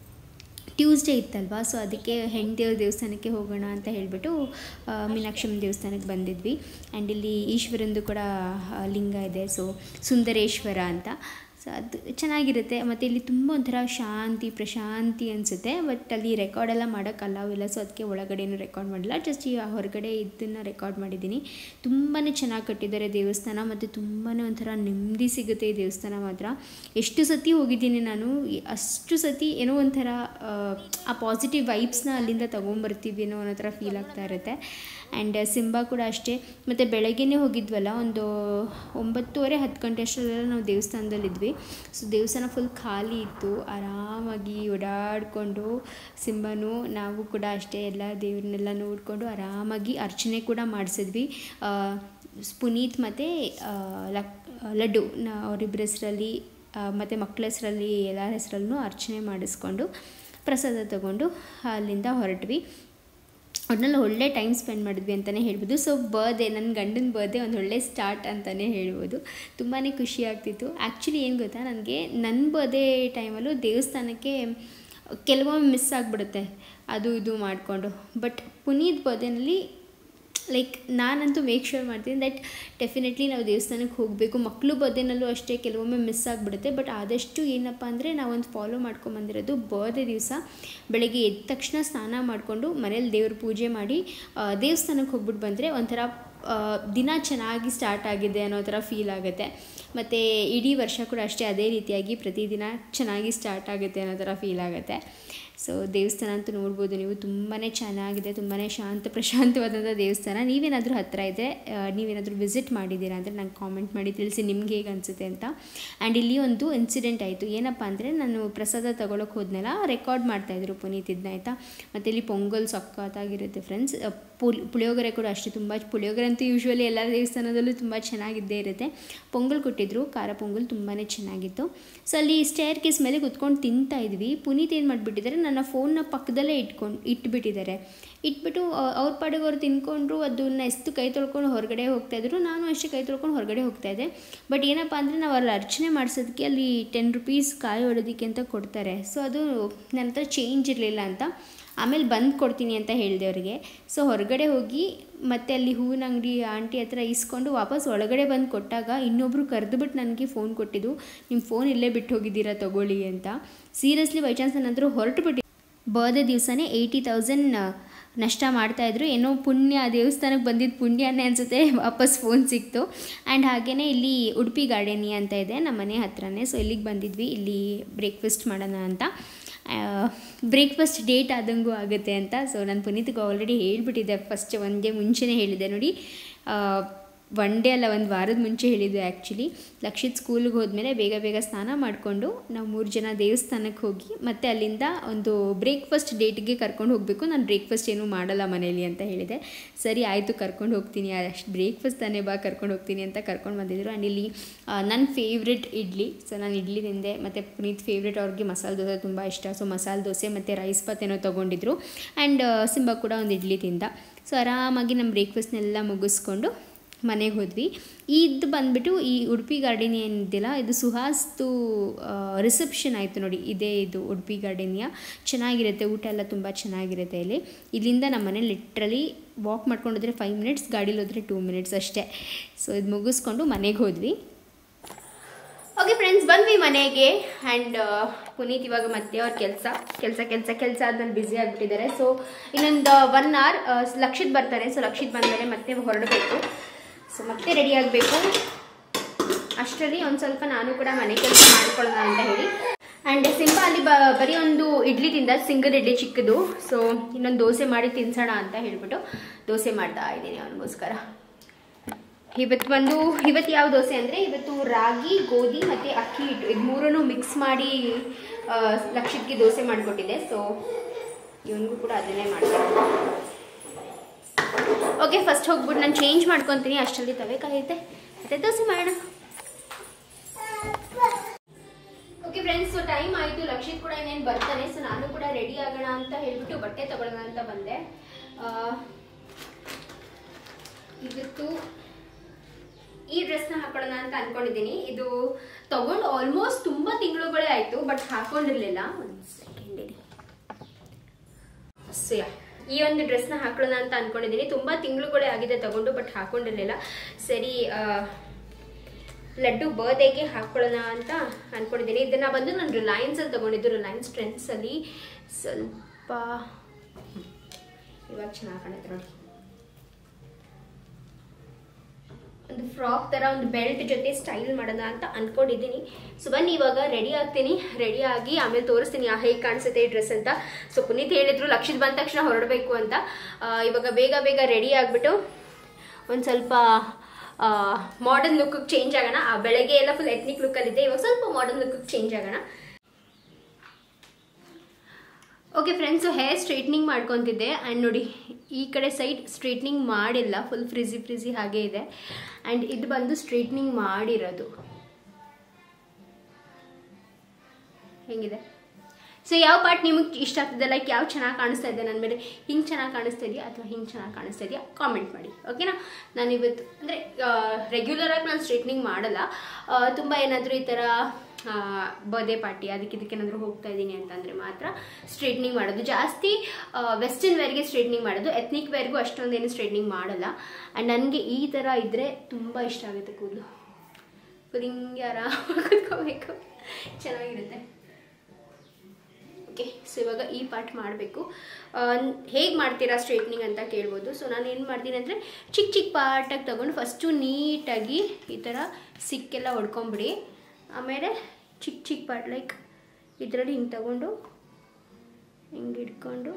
ಟ್ಯೂಸ್ಡೇ ಇತ್ತಲ್ವಾ ಸೊ ಅದಕ್ಕೆ ಹೆಣ್ದೇವ್ರ ದೇವಸ್ಥಾನಕ್ಕೆ ಹೋಗೋಣ ಅಂತ ಹೇಳಿಬಿಟ್ಟು ಮೀನಾಕ್ಷಮ್ಮ ದೇವಸ್ಥಾನಕ್ಕೆ ಬಂದಿದ್ವಿ ಆ್ಯಂಡ್ ಇಲ್ಲಿ ಈಶ್ವರಂದು ಕೂಡ ಆ, ಲಿಂಗ ಇದೆ ಸೊ ಸುಂದರೇಶ್ವರ ಅಂತ ಸೊ ಅದು ಚೆನ್ನಾಗಿರುತ್ತೆ ಮತ್ತು ಇಲ್ಲಿ ತುಂಬ ಒಂಥರ ಶಾಂತಿ ಪ್ರಶಾಂತಿ ಅನಿಸುತ್ತೆ ಬಟ್ ಅಲ್ಲಿ ರೆಕಾರ್ಡ್ ಎಲ್ಲ ಮಾಡೋಕ್ಕೆ ಅಲಾವಿಲ್ಲ ಸೊ ಅದಕ್ಕೆ ಒಳಗಡೆನೂ ರೆಕಾರ್ಡ್ ಮಾಡಿಲ್ಲ ಜಸ್ಟ್ ಈ ಹೊರಗಡೆ ಇದನ್ನು ರೆಕಾರ್ಡ್ ಮಾಡಿದ್ದೀನಿ ತುಂಬಾ ಚೆನ್ನಾಗಿ ಕಟ್ಟಿದ್ದಾರೆ ದೇವಸ್ಥಾನ ಮತ್ತು ತುಂಬಾ ಒಂಥರ ನೆಮ್ಮದಿ ಸಿಗುತ್ತೆ ಈ ದೇವಸ್ಥಾನ ಮಾತ್ರ ಎಷ್ಟು ಸತಿ ಹೋಗಿದ್ದೀನಿ ನಾನು ಈ- ಅಷ್ಟು ಸತಿ ಏನೋ ಒಂಥರ ಆ, ಆ ಪಾಸಿಟಿವ್ ವೈಬ್ಸ್ನ ಅಲ್ಲಿಂದ ತೊಗೊಂಬರ್ತೀವಿ ಅನ್ನೋ ಅನ್ನೋ ಥರ ಫೀಲ್ ಆಗ್ತಾ ಇರುತ್ತೆ ಆ್ಯಂಡ್ ಸಿಂಬಾ ಕೂಡ ಅಷ್ಟೇ ಮತ್ತು ಬೆಳಗ್ಗೆನೇ ಹೋಗಿದ್ವಲ್ಲ ಒಂದು ಒಂಬತ್ತುವರೆ ಹತ್ತು ಗಂಟೆ ಅಷ್ಟರಲ್ಲೆಲ್ಲ ನಾವು ದೇವಸ್ಥಾನದಲ್ಲಿದ್ವಿ ಸೊ ದೇವಸ್ಥಾನ ಫುಲ್ ಖಾಲಿ ಇತ್ತು ಆರಾಮಾಗಿ ಓಡಾಡಿಕೊಂಡು ಸಿಂಬನು ನಾವು ಕೂಡ ಅಷ್ಟೇ ಎಲ್ಲ ದೇವ್ರನ್ನೆಲ್ಲ ನೋಡಿಕೊಂಡು ಆರಾಮಾಗಿ ಅರ್ಚನೆ ಕೂಡ ಮಾಡಿಸಿದ್ವಿ ಆ, ಪುನೀತ್ ಮತ್ತು ಲಕ್ ಲಡ್ಡು ನಾ ಅವರಿಬ್ಬರ ಹೆಸರಲ್ಲಿ ಮತ್ತು ಮಕ್ಕಳ ಹೆಸರಲ್ಲಿ ಎಲ್ಲರ ಹೆಸರಲ್ಲೂ ಅರ್ಚನೆ ಮಾಡಿಸ್ಕೊಂಡು ಪ್ರಸಾದ ತಗೊಂಡು ಅಲ್ಲಿಂದ ಹೊರಟ್ವಿ ಒಟ್ನಲ್ಲಿ ಒಳ್ಳೆ ಟೈಮ್ ಸ್ಪೆಂಡ್ ಮಾಡಿದ್ವಿ ಅಂತಲೇ ಹೇಳ್ಬೋದು ಸೊ ಬರ್ಡೇ ನನ್ನ ಗಂಡನ ಬರ್ಡೇ ಒಂದು ಒಳ್ಳೆ ಸ್ಟಾರ್ಟ್ ಅಂತಲೇ ಹೇಳ್ಬೋದು ತುಂಬಾ ಖುಷಿ ಆಗ್ತಿತ್ತು ಆ್ಯಕ್ಚುಲಿ ಏನು ಗೊತ್ತಾ ನನಗೆ ನನ್ನ ಬರ್ಡೇ ಟೈಮಲ್ಲೂ ದೇವಸ್ಥಾನಕ್ಕೆ ಕೆಲವೊಮ್ಮೆ ಮಿಸ್ ಆಗಿಬಿಡುತ್ತೆ ಅದು ಇದು ಮಾಡಿಕೊಂಡು ಬಟ್ ಪುನೀತ್ ಬರ್ಡೇನಲ್ಲಿ ಲೈಕ್ ನಾನಂತೂ ಮೇಕ್ ಶೋರ್ ಮಾಡ್ತೀನಿ ದಟ್ ಡೆಫಿನೆಟ್ಲಿ ನಾವು ದೇವಸ್ಥಾನಕ್ಕೆ ಹೋಗಬೇಕು ಮಕ್ಕಳು ಬರ್ಡೇನಲ್ಲೂ ಅಷ್ಟೇ ಕೆಲವೊಮ್ಮೆ ಮಿಸ್ ಆಗಿಬಿಡುತ್ತೆ ಬಟ್ ಆದಷ್ಟು ಏನಪ್ಪ ಅಂದರೆ ನಾವೊಂದು ಫಾಲೋ ಮಾಡ್ಕೊಂಬಂದಿರೋದು ಬರ್ಡೇ ದಿವಸ ಬೆಳಗ್ಗೆ ಎದ್ದ ತಕ್ಷಣ ಸ್ನಾನ ಮಾಡಿಕೊಂಡು ಮನೇಲಿ ದೇವ್ರ ಪೂಜೆ ಮಾಡಿ ಆ, ದೇವಸ್ಥಾನಕ್ಕೆ ಹೋಗ್ಬಿಟ್ಟು ಬಂದರೆ ಒಂಥರ ಆ, ದಿನ ಚೆನ್ನಾಗಿ ಸ್ಟಾರ್ಟ್ ಆಗಿದೆ ಅನ್ನೋ ಥರ ಫೀಲ್ ಆಗುತ್ತೆ ಮತ್ತು ಇಡೀ ವರ್ಷ ಕೂಡ ಅಷ್ಟೇ ಅದೇ ರೀತಿಯಾಗಿ ಪ್ರತಿದಿನ ಚೆನ್ನಾಗಿ ಸ್ಟಾರ್ಟ್ ಆಗುತ್ತೆ ಅನ್ನೋ ಥರ ಫೀಲ್ ಆಗುತ್ತೆ ಸೊ ದೇವಸ್ಥಾನ ಅಂತೂ ನೋಡ್ಬೋದು ನೀವು ತುಂಬಾ ಚೆನ್ನಾಗಿದೆ ತುಂಬಾ ಶಾಂತ ಪ್ರಶಾಂತವಾದಂಥ ದೇವಸ್ಥಾನ ನೀವೇನಾದರೂ ಹತ್ತಿರ ಇದ್ದರೆ ನೀವೇನಾದರೂ ವಿಸಿಟ್ ಮಾಡಿದ್ದೀರಾ ಅಂದರೆ ನಂಗೆ ಕಾಮೆಂಟ್ ಮಾಡಿ ತಿಳಿಸಿ ನಿಮ್ಗೆ ಹೇಗೆ ಅನಿಸುತ್ತೆ ಅಂತ ಆ್ಯಂಡ್ ಇಲ್ಲಿ ಒಂದು ಇನ್ಸಿಡೆಂಟ್ ಆಯಿತು ಏನಪ್ಪ ಅಂದರೆ ನಾನು ಪ್ರಸಾದ ತಗೊಳಕ್ಕೆ ಹೋದ್ನೆಲ್ಲ ರೆಕಾರ್ಡ್ ಮಾಡ್ತಾಯಿದ್ರು ಪುನೀತ್ ಇದನ್ನ ಆಯಿತಾ ಮತ್ತು ಇಲ್ಲಿ ಪೊಂಗಲ್ ಸಖತ್ತಾಗಿರುತ್ತೆ ಫ್ರೆಂಡ್ಸ್ ಪುಲ್ ಪುಳಿಯೋಗರೆ ಕೂಡ ಅಷ್ಟೇ ತುಂಬ ಪುಳಿಯೋಗರೆ ಅಂತೂ ಯೂಶ್ವಲಿ ಎಲ್ಲ ದೇವಸ್ಥಾನದಲ್ಲೂ ತುಂಬ ಚೆನ್ನಾಗಿದ್ದೇ ಇರುತ್ತೆ ಪೊಂಗಲ್ ಕೊಟ್ಟಿದ್ರು ಖಾರ ಪೊಂಗಲ್ ತುಂಬಾ ಚೆನ್ನಾಗಿತ್ತು ಸೊ ಅಲ್ಲಿ ಸ್ಟೇರ್ ಕೇಸ್ ಮೇಲೆ ಕುತ್ಕೊಂಡು ತಿಂತಾ ಇದ್ವಿ ಪುನೀತ್ ಏನು ಮಾಡಿಬಿಟ್ಟಿದ್ದಾರೆ ನನ್ನ ಫೋನ್ನ ಪಕ್ಕದಲ್ಲೇ ಇಟ್ಕೊಂಡು ಇಟ್ಬಿಟ್ಟಿದ್ದಾರೆ ಇಟ್ಬಿಟ್ಟು ಅ- ಅವ್ರ ಪಾಡಿಗೆ ಅವ್ರು ತಿನ್ಕೊಂಡ್ರು ಅದನ್ನ ಎಷ್ಟು ಕೈ ತೊಳ್ಕೊಂಡು ಹೊರಗಡೆ ಹೋಗ್ತಾಯಿದ್ರು ನಾನು ಅಷ್ಟೇ ಕೈ ತೊಳ್ಕೊಂಡು ಹೊರಗಡೆ ಹೋಗ್ತಾಯಿದ್ದೆ ಬಟ್ ಏನಪ್ಪ ಅಂದರೆ ನಾವು ಅಲ್ಲಿ ಅರ್ಚನೆ ಮಾಡಿಸೋದಕ್ಕೆ ಅಲ್ಲಿ ಟೆನ್ ರುಪೀಸ್ ಕಾಯಿ ಹೊಡೋದಕ್ಕೆ ಅಂತ ಕೊಡ್ತಾರೆ ಸೊ ಅದು ನನ್ನ ಹತ್ರ ಚೇಂಜ್ ಇರಲಿಲ್ಲ ಅಂತ ಆಮೇಲೆ ಬಂದು ಕೊಡ್ತೀನಿ ಅಂತ ಹೇಳಿದೆ ಅವರಿಗೆ ಸೊ ಹೊರಗಡೆ ಹೋಗಿ ಮತ್ತೆ ಅಲ್ಲಿ ಹೂವಿನ ಅಂಗಡಿ ಆಂಟಿ ಹತ್ರ ಇಸ್ಕೊಂಡು ವಾಪಸ್ ಒಳಗಡೆ ಬಂದು ಕೊಟ್ಟಾಗ ಇನ್ನೊಬ್ಬರು ಕರೆದುಬಿಟ್ಟು ನನಗೆ ಫೋನ್ ಕೊಟ್ಟಿದ್ದು ನಿಮ್ಮ ಫೋನ್ ಇಲ್ಲೇ ಬಿಟ್ಟು ಹೋಗಿದ್ದೀರಾ ತಗೊಳ್ಳಿ ಅಂತ ಸೀರಿಯಸ್ಲಿ ಬೈ ಚಾನ್ಸ್ ನನ್ನ ಹತ್ರ ಹೊರಟು ಬಿಟ್ಟು ಬರ್ಡೇ ದಿವಸನೇ ಏಯ್ಟಿ ತೌಸಂಡ್ ನಷ್ಟ ಮಾಡ್ತಾಯಿದ್ರು ಏನೋ ಪುಣ್ಯ ದೇವಸ್ಥಾನಕ್ಕೆ ಬಂದಿದ್ದು ಪುಣ್ಯನೇ ಅನಿಸುತ್ತೆ ವಾಪಸ್ ಫೋನ್ ಸಿಕ್ತು ಆ್ಯಂಡ್ ಹಾಗೆಯೇ ಇಲ್ಲಿ ಉಡುಪಿ ಗಾರ್ಡನಿ ಅಂತ ಇದೆ ನಮ್ಮ ಮನೆ ಹತ್ರನೇ ಸೊ ಇಲ್ಲಿಗೆ ಬಂದಿದ್ವಿ ಇಲ್ಲಿ ಬ್ರೇಕ್ಫಾಸ್ಟ್ ಮಾಡೋಣ ಅಂತ ಬ್ರೇಕ್ಫಾಸ್ಟ್ ಡೇಟ್ ಆದಂಗೂ ಆಗುತ್ತೆ ಅಂತ ಸೊ ನಾನು ಪುನೀತ್ಗೆ ಆಲ್ರೆಡಿ ಹೇಳ್ಬಿಟ್ಟಿದ್ದೆ ಫಸ್ಟ್ ಒಂದೇ ಮುಂಚೆನೇ ಹೇಳಿದ್ದೆ ನೋಡಿ ಒನ್ ಡೇ ಅಲ್ಲ ಒಂದು ವಾರದ ಮುಂಚೆ ಹೇಳಿದ್ದೆ ಆ್ಯಕ್ಚುಲಿ ಲಕ್ಷಿತ್ ಸ್ಕೂಲ್ಗೆ ಹೋದ್ಮೇಲೆ ಬೇಗ ಬೇಗ ಸ್ನಾನ ಮಾಡಿಕೊಂಡು ನಾವು ಮೂರು ಜನ ದೇವಸ್ಥಾನಕ್ಕೆ ಹೋಗಿ ಮತ್ತೆ ಅಲ್ಲಿಂದ ಒಂದು ಬ್ರೇಕ್ಫಾಸ್ಟ್ ಡೇಟ್ಗೆ ಕರ್ಕೊಂಡು ಹೋಗಬೇಕು ನಾನು ಬ್ರೇಕ್ಫಾಸ್ಟ್ ಏನೂ ಮಾಡಲ್ಲ ಮನೇಲಿ ಅಂತ ಹೇಳಿದೆ ಸರಿ ಆಯಿತು ಕರ್ಕೊಂಡು ಹೋಗ್ತೀನಿ ಅಷ್ಟು ಬ್ರೇಕ್ಫಾಸ್ಟ್ ತಾನೇ ಬಾ ಕರ್ಕೊಂಡು ಹೋಗ್ತೀನಿ ಅಂತ ಕರ್ಕೊಂಡು ಬಂದಿದ್ರು ಆ್ಯಂಡ್ ಇಲ್ಲಿ ಆ, ನನ್ನ ಫೇವ್ರೆಟ್ ಇಡ್ಲಿ ಸೊ ನಾನು ಇಡ್ಲಿ ತಿಂದೆ ಮತ್ತು ಪುನೀತ್ ಫೇವ್ರೆಟ್ ಅವ್ರಿಗೆ ಮಸಾಲೆ ದೋಸೆ ತುಂಬ ಇಷ್ಟ ಸೊ ಮಸಾಲೆ ದೋಸೆ ಮತ್ತು ರೈಸ್ ಬಾತ್ ಏನೋ ತೊಗೊಂಡಿದ್ರು ಆ್ಯಂಡ್ ಸಿಂಬಾ ಕೂಡ ಒಂದು ಇಡ್ಲಿ ತಿಂದ ಸೊ ಆರಾಮಾಗಿ ನಮ್ಮ ಬ್ರೇಕ್ಫಾಸ್ಟ್ನೆಲ್ಲ ಮುಗಿಸ್ಕೊಂಡು ಮನೆಗೆ ಹೋದ್ವಿ ಇದು ಬಂದ್ಬಿಟ್ಟು ಈ ಉಡುಪಿ ಗಾರ್ಡನ್ ಏನಿದೆಯಲ್ಲ ಇದು ಸುಹಾಸ್ದು ರಿಸೆಪ್ಷನ್ ಆಯಿತು ನೋಡಿ ಇದೇ ಇದು ಉಡುಪಿ ಗಾರ್ಡನಿಯ ಚೆನ್ನಾಗಿರುತ್ತೆ ಊಟ ಎಲ್ಲ ತುಂಬ ಚೆನ್ನಾಗಿರುತ್ತೆ ಇಲ್ಲಿ ಇಲ್ಲಿಂದ ನಮ್ಮ ಮನೆ ಲಿಟ್ರಲಿ ವಾಕ್ ಮಾಡ್ಕೊಂಡು ಹೋದರೆ ಫೈವ್ ಮಿನಿಟ್ಸ್ ಗಾಡೀಲಿ ಹೋದರೆ ಟೂ ಮಿನಿಟ್ಸ್ ಅಷ್ಟೇ ಸೊ ಇದು ಮುಗಿಸ್ಕೊಂಡು ಮನೆಗೆ ಹೋದ್ವಿ ಓಕೆ ಫ್ರೆಂಡ್ಸ್ ಬಂದ್ವಿ ಮನೆಗೆ ಆ್ಯಂಡ್ ಪುನೀತ್ ಇವಾಗ ಮತ್ತೆ ಅವ್ರ ಕೆಲಸ ಕೆಲಸ ಕೆಲಸ ಕೆಲಸ ಆದ್ಮೇಲೆ ಬ್ಯುಸಿ ಆಗಿಬಿಟ್ಟಿದ್ದಾರೆ ಸೊ ಇನ್ನೊಂದು ಒನ್ ಅವರ್ ಲಕ್ಷಿತ್ ಬರ್ತಾರೆ ಸೊ ಲಕ್ಷಿತ್ ಬಂದಮೇಲೆ ಮತ್ತೆ ಹೊರಡಬೇಕು ಸೊ ಮತ್ತೆ ರೆಡಿ ಆಗಬೇಕು ಅಷ್ಟರಲ್ಲಿ ಒಂದು ಸ್ವಲ್ಪ ನಾನು ಕೂಡ ಮನೆ ಕೆಲಸ ಮಾಡ್ಕೊಳ್ಳೋಣ ಅಂತ ಹೇಳಿ ಆ್ಯಂಡ್ ಸಿಂಪಲ್ ಅಲ್ಲಿ ಬ ಬರೀ ಒಂದು ಇಡ್ಲಿ ತಿಂದ ಸಿಂಗಲ್ ಇಡ್ಲಿ ಚಿಕ್ಕದು ಸೊ ಇನ್ನೊಂದು ದೋಸೆ ಮಾಡಿ ತಿನ್ಸೋಣ ಅಂತ ಹೇಳ್ಬಿಟ್ಟು ದೋಸೆ ಮಾಡ್ತಾ ಇದ್ದೀನಿ ಅವನಿಗೋಸ್ಕರ ಇವತ್ತು ಬಂದು ಇವತ್ತು ಯಾವ ದೋಸೆ ಅಂದರೆ ಇವತ್ತು ರಾಗಿ ಗೋಧಿ ಮತ್ತು ಅಕ್ಕಿ ಹಿಟ್ಟು ಇದು ಮೂರನ್ನು ಮಿಕ್ಸ್ ಮಾಡಿ ಆ, ಲಕ್ಷಿತ್ಗೆ ದೋಸೆ ಮಾಡಿಕೊಟ್ಟಿದ್ದೆ ಸೊ ಇವನಿಗೂ ಕೂಡ ಅದನ್ನೇ ಮಾಡ್ತೀನಿ ಓಕೆ ಫಸ್ಟ್ ಹೋಗ್ಬಿಟ್ಟು ನಾನು ಚೇಂಜ್ ಮಾಡ್ಕೊತೀನಿ ಅಷ್ಟರಲ್ಲಿ ತವೆ ಕಾಯುತ್ತೆ ಮತ್ತೆ ದೋಸೆ ಮಾಡೋಣ ಓಕೆ ಫ್ರೆಂಡ್ಸ್ ಟೈಮ್ ಆಯಿತು ಲಕ್ಷಿತ್ ಕೂಡ ಇನ್ನೇನು ಬರ್ತಾನೆ ಸೊ ನಾನು ಕೂಡ ರೆಡಿ ಆಗೋಣ ಅಂತ ಹೇಳ್ಬಿಟ್ಟು ಬಟ್ಟೆ ತಗೊಳ್ಳೋಣ ಅಂತ ಬಂದೆ ಆ, ಇವತ್ತು ಈ ಡ್ರೆಸ್ನ ಹಾಕೊಳ್ಳೋಣ ಅಂತ ಅನ್ಕೊಂಡಿದ್ದೀನಿ ಇದು ತಗೊಂಡು ಆಲ್ಮೋಸ್ಟ್ ತುಂಬಾ ತಿಂಗಳುಗಳೇ ಆಯ್ತು ಬಟ್ ಹಾಕೊಂಡಿರ್ಲಿಲ್ಲ ಒಂದು ಸೆಕೆಂಡ್ ಇರಿ ಸೊ ಯಾ ಈ ಒಂದು ಡ್ರೆಸ್ನ ಹಾಕೊಳ್ಳೋಣ ಅಂತ ಅನ್ಕೊಂಡಿದ್ದೀನಿ ತುಂಬಾ ತಿಂಗಳುಗಳೇ ಆಗಿದೆ ತಗೊಂಡು ಬಟ್ ಹಾಕೊಂಡಿರ್ಲಿಲ್ಲ ಸರಿ ಆ, ಲಡ್ಡು ಬರ್ಡೇಗೆ ಹಾಕೊಳ್ಳೋಣ ಅಂತ ಅನ್ಕೊಂಡಿದ್ದೀನಿ ಇದನ್ನ ಬಂದು ನಾನು ರಿಲಯನ್ಸ್ ಅಲ್ಲಿ ತಗೊಂಡಿದ್ದು ರಿಲಯನ್ಸ್ ಟ್ರೆಂಡ್ಸ್ ಅಲ್ಲಿ ಸ್ವಲ್ಪ ಹ್ಮ್. ಇವಾಗ ಚೆನ್ನಾಗಿ ಕಾಣುತ್ತೆ ನೋಡಿ ಒಂದು ಫ್ರಾಕ್ ತರ ಒಂದು ಬೆಲ್ಟ್ ಜೊತೆ ಸ್ಟೈಲ್ ಮಾಡೋಣ ಅಂತ ಅನ್ಕೊಂಡಿದ್ದೀನಿ ಸೊ ಬನ್ನಿ ಇವಾಗ ರೆಡಿ ಆಗ್ತೀನಿ ರೆಡಿ ಆಗಿ ಆಮೇಲೆ ತೋರಿಸ್ತೀನಿ ಆ ಹೇಗೆ ಕಾಣಿಸುತ್ತೆ ಈ ಡ್ರೆಸ್ ಅಂತ ಸೊ ಪುನೀತ್ ಹೇಳಿದ್ರು ಲಕ್ಷದ ಬಂದ ತಕ್ಷಣ ಹೊರಡಬೇಕು ಅಂತ ಆ, ಇವಾಗ ಬೇಗ ಬೇಗ ರೆಡಿ ಆಗಿಬಿಟ್ಟು ಒಂದು ಸ್ವಲ್ಪ ಮಾಡರ್ನ್ ಲುಕ್ ಚೇಂಜ್ ಆಗೋಣ ಆ ಬೆಳಗ್ಗೆ ಎಲ್ಲ ಫುಲ್ ಎತ್ನಿಕ್ ಲುಕ್ಕಲ್ಲಿದ್ದೆ ಇವಾಗ ಸ್ವಲ್ಪ ಮಾಡರ್ನ್ ಲುಕ್ ಚೇಂಜ್ ಆಗೋಣ ಓಕೆ ಫ್ರೆಂಡ್ಸು ಹೇರ್ ಸ್ಟ್ರೈಟ್ನಿಂಗ್ ಮಾಡ್ಕೊತಿದ್ದೆ ಆ್ಯಂಡ್ ನೋಡಿ ಈ ಕಡೆ ಸೈಡ್ ಸ್ಟ್ರೈಟ್ನಿಂಗ್ ಮಾಡಿಲ್ಲ ಫುಲ್ ಫ್ರಿಜಿ ಫ್ರಿಜಿ ಹಾಗೆ ಇದೆ ಆ್ಯಂಡ್ ಇದು ಬಂದು ಸ್ಟ್ರೈಟ್ನಿಂಗ್ ಮಾಡಿರೋದು ಹೆಂಗಿದೆ ಸೊ ಯಾವ ಪಾರ್ಟ್ ನಿಮಗೆ ಇಷ್ಟ ಆಗ್ತದೆ ಲೈಕ್ ಯಾವ ಚೆನ್ನಾಗಿ ಕಾಣಿಸ್ತಾ ಇದೆ ನನ್ನ ಮೇಲೆ ಹಿಂಗೆ ಚೆನ್ನಾಗಿ ಕಾಣಿಸ್ತಾ ಇದೆಯಾ ಅಥವಾ ಹಿಂಗೆ ಚೆನ್ನಾಗಿ ಕಾಣಿಸ್ತಾ ಇದೆಯಾ ಕಾಮೆಂಟ್ ಮಾಡಿ ಓಕೆನಾ ನಾನು ಇವತ್ತು ಅಂದರೆ ರೆಗ್ಯುಲರಾಗಿ ನಾನು ಸ್ಟ್ರೈಟ್ನಿಂಗ್ ಮಾಡಲ್ಲ ತುಂಬ ಏನಾದರೂ ಈ ಥರ ಬರ್ಡೇ ಪಾರ್ಟಿ ಅದಕ್ಕೆ ಇದಕ್ಕೇನಾದರೂ ಹೋಗ್ತಾ ಇದ್ದೀನಿ ಅಂತಂದರೆ ಮಾತ್ರ ಸ್ಟ್ರೈಟ್ನಿಂಗ್ ಮಾಡೋದು ಜಾಸ್ತಿ ವೆಸ್ಟರ್ನ್ ವೇರ್ಗೆ ಸ್ಟ್ರೈಟ್ನಿಂಗ್ ಮಾಡೋದು ಎತ್ನಿಕ್ ವೇರ್ಗೂ ಅಷ್ಟೊಂದೇನು ಸ್ಟ್ರೈಟ್ನಿಂಗ್ ಮಾಡಲ್ಲ ಆ್ಯಂಡ್ ನನಗೆ ಈ ಥರ ಇದ್ದರೆ ತುಂಬ ಇಷ್ಟ ಆಗುತ್ತೆ ಕೂದಲು ಫುಲ್ ಹಿಂಗೆ ಆರಾಮಾಗಿ ಕೂತ್ಕೋಬೇಕು ಚೆನ್ನಾಗಿರುತ್ತೆ ಓಕೆ ಸೊ ಇವಾಗ ಈ ಪಾರ್ಟ್ ಮಾಡಬೇಕು ಹೇಗೆ ಮಾಡ್ತೀರಾ ಸ್ಟ್ರೈಟ್ನಿಂಗ್ ಅಂತ ಕೇಳ್ಬೋದು ಸೊ ನಾನು ಏನು ಮಾಡ್ತೀನಿ ಅಂದರೆ ಚಿಕ್ಕ ಚಿಕ್ಕ ಪಾರ್ಟಾಗಿ ತೊಗೊಂಡು ಫಸ್ಟು ನೀಟಾಗಿ ಈ ಥರ ಸಿಕ್ಕೆಲ್ಲ ಹೊಡ್ಕೊಂಬಿಡಿ ಆಮೇಲೆ ಚಿಕ್ಕ ಚಿಕ್ಕ ಪಾರ್ಟ್ ಲೈಕ್ ಇದರಲ್ಲಿ ಹಿಂಗೆ ತಗೊಂಡು ಹಿಂಗೆ ಇಟ್ಕೊಂಡು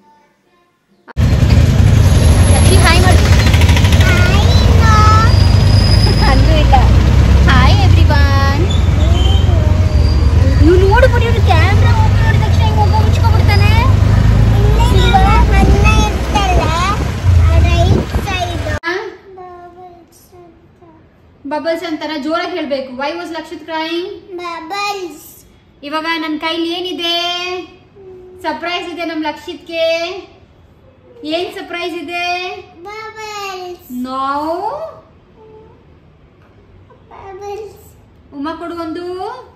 ಲಕ್ಷ್ಮಿ ಹಾಯ್ ಮಾಡಿ ಅಂದು ಇಲ್ಲ ಹಾಯ್ ಎವ್ರಿವನ್ ಇವ್ನು ನೋಡ್ಬಿಡಿ ಇವ್ನು ಕ್ಯಾಮ್ರಾ ಓಪನ್ ಮಾಡಿದ ತಕ್ಷಣ ಹಿಂಗೆ ಒಬ್ಬ ಮುಚ್ಕೊಬಿಡ್ತಾನೆ ಬಬಲ್ಸ್ ಅಂತಾರ ಜೋರಾಗಿ ಹೇಳ್ಬೇಕು ವೈ ವಾಸ್ ಲಕ್ಷಿತ್ ಕ್ರೈಂಗ್ ಇವಾಗ ನನ್ನ ಕೈಲಿ ಏನಿದೆ ಸರ್ಪ್ರೈಸ್ ಇದೆ ನಮ್ ಲಕ್ಷಿತ್ಗೆ ಏನ್ ಸರ್ಪ್ರೈಸ್ ಇದೆ ನೋ ಉಮ್ಮ ಕೊಡು ಒಂದು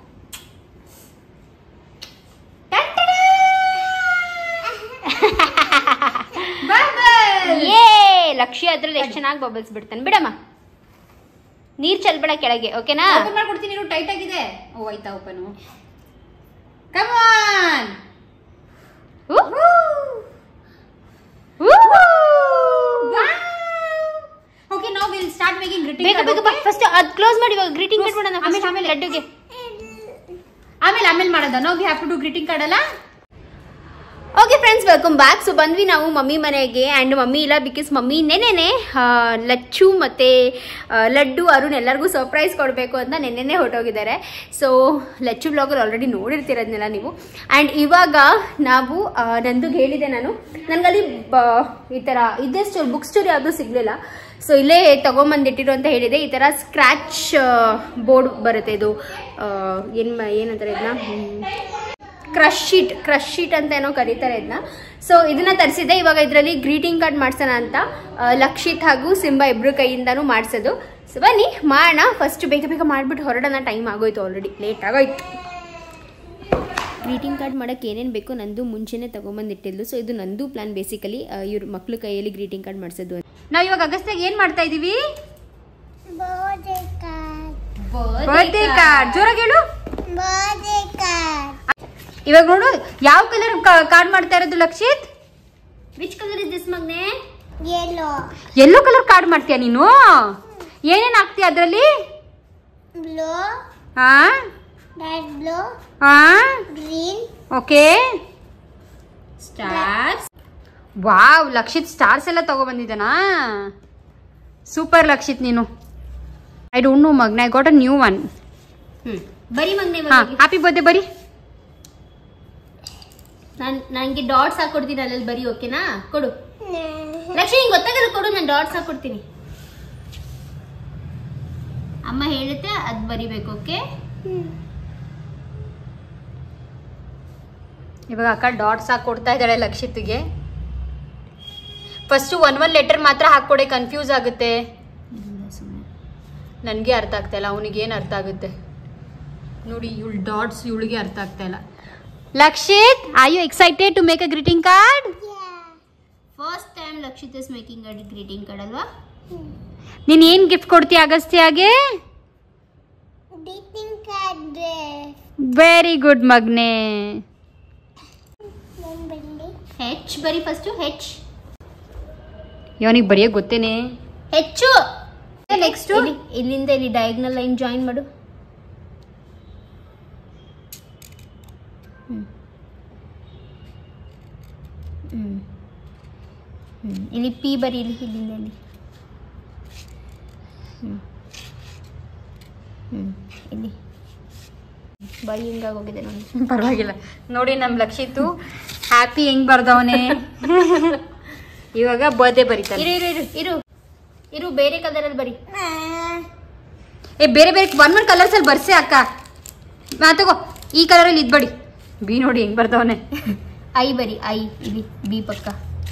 Bubbles. ಏ ಲಕ್ಷ್ಯ ಅದ್ರಲ್ಲಿ ಎಷ್ಟು ಚೆನ್ನಾಗಿ ಬಬಲ್ಸ್ ಬಿಡ್ತಾನೆ ಬಿಡಮ್ಮ ನೀರ್ ಚೆಲ್ಬೇಡ ಕೆಳಗೆ ಓಕೆನಾ ಓಪನ್ ಮಾಡ್ಕೊಡ್ತೀನಿ ಇರು ಟೈಟ್ ಆಗಿದೆ ಓ ಆಯ್ತಾ open come on okay now will start making greeting ಬೇಗ ಬೇಗ ಫಸ್ಟ್ ಅದ್ ಕ್ಲೋಸ್ ಮಾಡಿ ಇವಾಗ ಗ್ರೀಟಿಂಗ್ ಕಾರ್ಡ್ ಮಾಡೋಣ ಆಮೇಲೆ- ಆಮೇಲೆ ಆಮೇಲೆ. ಲಡ್ಡುಗೆ ಆಮೇಲೆ ಆಮೇಲೆ ಮಾಡೋದ no we have to do greeting card ಅಲ್ಲ okay friends welcome back so ಬಂದ್ವಿ ನಾವು ಮಮ್ಮಿ ಮನೆಗೆ ಆ್ಯಂಡ್ ಮಮ್ಮಿ ಇಲ್ಲ ಬಿಕಾಸ್ ಮಮ್ಮಿ ನೆನೆನೆ ಆ, ಲಚ್ಚು ಮತ್ತು ಲಡ್ಡು ಅರುಣ್ ಎಲ್ಲರಿಗೂ ಸರ್ಪ್ರೈಸ್ ಕೊಡಬೇಕು ಅಂತ ನೆನ್ನೆನೆ ಹೊರಟೋಗಿದ್ದಾರೆ ಸೊ ಲಚ್ಚು ಬ್ಲಾಗಲ್ಲಿ ಆಲ್ರೆಡಿ ನೋಡಿರ್ತಿರೋದ್ನೆಲ್ಲ ನೀವು ಆ್ಯಂಡ್ ಇವಾಗ ನಾವು ಆ, ನಂದುಗೆ ಹೇಳಿದೆ ನಾನು ನನಗಲ್ಲಿ ಬ ಈ ಥರ ಇದೇ ಸ್ಟೋರ್ ಬುಕ್ ಸ್ಟೋರ್ ಯಾವುದೂ ಸಿಗಲಿಲ್ಲ ಸೊ ಇಲ್ಲೇ ತೊಗೊಂಬಂದಿಟ್ಟಿರು ಅಂತ ಹೇಳಿದೆ ಈ ಥರ ಸ್ಕ್ರ್ಯಾಚ್ ಬೋರ್ಡ್ ಬರುತ್ತೆ ಇದು ಏನು ಏನಂತಾರೆ ಇದನ್ನ ಕ್ರಶ್ ಶೀಟ್ ಕ್ರಶ್ ಶೀಟ್ ಅಂತ ಏನೋ ಕರೀತಾರೆ ಇದನ್ನ ಸೊ ಇದನ್ನ ತರಿಸಿದೆ ಇವಾಗ ಇದರಲ್ಲಿ ಗ್ರೀಟಿಂಗ್ ಕಾರ್ಡ್ ಮಾಡ್ಸೋಣ ಅಂತ ಆ, ಲಕ್ಷಿತ್ ಹಾಗೂ ಸಿಂಬಾ ಇಬ್ರು ಕೈಯಿಂದನೂ ಮಾಡಿಸೋದು ಸೊ ಬನ್ನಿ ಮಾಡೋಣ ಫಸ್ಟ್ ಬೇಗ ಬೇಗ ಮಾಡಿಬಿಟ್ಟು ಹೊರಡೋಣ ಟೈಮ್ ಆಗೋಯ್ತು ಆಲ್ರೆಡಿ ಲೇಟ್ ಆಗೋಯ್ತು ಗ್ರೀಟಿಂಗ್ ಕಾರ್ಡ್ ಮಾಡೋಕ್ಕೆ ಏನೇನು ಬೇಕು ನಂದು ಮುಂಚೆನೇ ತೊಗೊಂಬಂದಿಟ್ಟಿದ್ದು ಸೊ ಇದು ನಂದು ಪ್ಲಾನ್ ಬೇಸಿಕಲಿ ಇವ್ರ ಮಕ್ಳ ಕೈಯಲ್ಲಿ ಗ್ರೀಟಿಂಗ್ ಕಾರ್ಡ್ ಮಾಡಿಸೋದು ನಾವ್ ಇವಾಗ ಅಗಸ್ತ್ಯಾಗ ಏನ್ ಮಾಡ್ತಾ ಇದೀವಿ ಬರ್ಡೇ ಕಾರ್ಡ್ ಜೋರಾಗಿ ಹೇಳು ಇವಾಗ ನೋಡು ಯಾವ ಕಲರ್ ಕಾರ್ಡ್ ಮಾಡ್ತಾ ಇರೋದು Lakshith which colour is this ಮಗ್ನೆ ಎಲ್ಲೋ ಕಲರ್ ಕಾರ್ಡ್ ಮಾಡ್ತೀಯ ನೀನು ಏನೇನ್ ಹಾಕ್ತೀಯ ಅದ್ರಲ್ಲಿ blue, ಹಾ dark blue, ಹಾ green, okay stars wow Lakshith stars ಎಲ್ಲ ತಗೊಬಂದಿದ್ದಾನಾ ಸೂಪರ್ ಲಕ್ಷಿತ್ ನೀನು ಐ ಡೋಂಟ್ ನೋ ಮಗ್ನ I got a new one ಹ್ಞೂ ಬರೀ ಮಗ್ನೆ ಹಾ ಹ್ಯಾಪಿ ಬರ್ಡೇ ಬರಿ ನಾನು ನನಗೆ ಡಾಟ್ಸ್ ಹಾಕೊಡ್ತೀನಿ ಅಲ್ಲಲ್ಲಿ ಬರೀ ಓಕೆನಾ ಕೊಡು ಲಕ್ಷ್ಮಿ ಹಿಂಗೆ ಗೊತ್ತಾಗಲ್ಲ ಕೊಡು ನಾನು ಡಾಟ್ಸ್ ಹಾಕೊಡ್ತೀನಿ ಅಮ್ಮ ಹೇಳುತ್ತೆ ಅದು ಬರಿಬೇಕು ಓಕೆ ಇವಾಗ ಅಕ್ಕ ಡಾಟ್ಸ್ ಹಾಕಿ ಕೊಡ್ತಾ ಇದ್ದಾಳೆ ಲಕ್ಷಿತ್ಗೆ ಫಸ್ಟ್ ಒನ್ ಒನ್ ಲೆಟರ್ ಮಾತ್ರ ಹಾಕೊಡೆ ಕನ್ಫ್ಯೂಸ್ ಆಗುತ್ತೆ ನನಗೆ ಅರ್ಥ ಆಗ್ತಾ ಇಲ್ಲ ಅವನಿಗೆ ಏನು ಅರ್ಥ ಆಗುತ್ತೆ ನೋಡಿ ಇವಳು ಡಾಟ್ಸ್ ಇವಳಿಗೆ ಅರ್ಥ ಆಗ್ತಾ ಇಲ್ಲ Lakshith are you excited to make a greeting card first time Lakshith is making a greeting card ಅಲ್ವಾ ನೀನು ಏನು ಗಿಫ್ಟ್ ಕೊಡ್ತೀಯ ಅಗಸ್ತ್ಯಾಗೆ Greeting card. ವೆರಿ ಗುಡ್ ಮಗ್ನೆ Then ಬನ್ನಿ. ಹೆಚ್ ಬರಿ ಫಸ್ಟ್ ಹೆಚ್ ಇವನಿಗೆ ಬರೆಯೋಕೆ ಗೊತ್ತೇನೆ ಹೆಚ್ಚು ನೆಕ್ಸ್ಟ್ ಇಲ್ಲಿ ಇಲ್ಲಿಂದ ಇಲ್ಲಿ ಡಯಾಗ್ನಲ್ ಲೈನ್ ಜಾಯಿನ್ ಮಾಡು ಹ್ಮ್. ಹ್ಮ್. ಹ್ಮ್. ಇಲ್ಲಿ ಪಿ ಬರಿ ಇಲ್ಲಿ ಇಲ್ಲಿಂದ ಇಲ್ಲಿ ಹ್ಮ್. ಹ್ಮ್. ಇಲ್ಲಿ ಬಾಯಿ ಹಿಂಗಾಗೋಗಿದೆ ನೋಡಿ ಪರವಾಗಿಲ್ಲ ನೋಡಿ ನಮ್ಮ ಲಕ್ಷಿತು ಹ್ಯಾಪಿ ಹೆಂಗ್ ಬರ್ದವನೆ ಇವಾಗ ಬರ್ಡೇ ಬರೀತಾನೆ ಇರು ಇರು ಇರು ಇರು ಇರು ಬೇರೆ ಕಲರಲ್ಲಿ ಬರಿ ಆ, ಏ ಬೇರೆ ಬೇರೆ ಒನ್ ಒನ್ ಕಲರ್ಸ್ ಅಲ್ಲಿ ಬರ್ಸೆ ಅಕ್ಕ ಮಾ ತಗೋ ಈ ಕಲರಲ್ಲಿ ಇದ್ ಬಡಿ ಬಿ ನೋಡಿ ಹೆಂಗ್ ಬರ್ದವನೆ ಐ ಬರಿ ಐ ಇಲ್ಲಿ ಬಿ ಪಕ್ಕ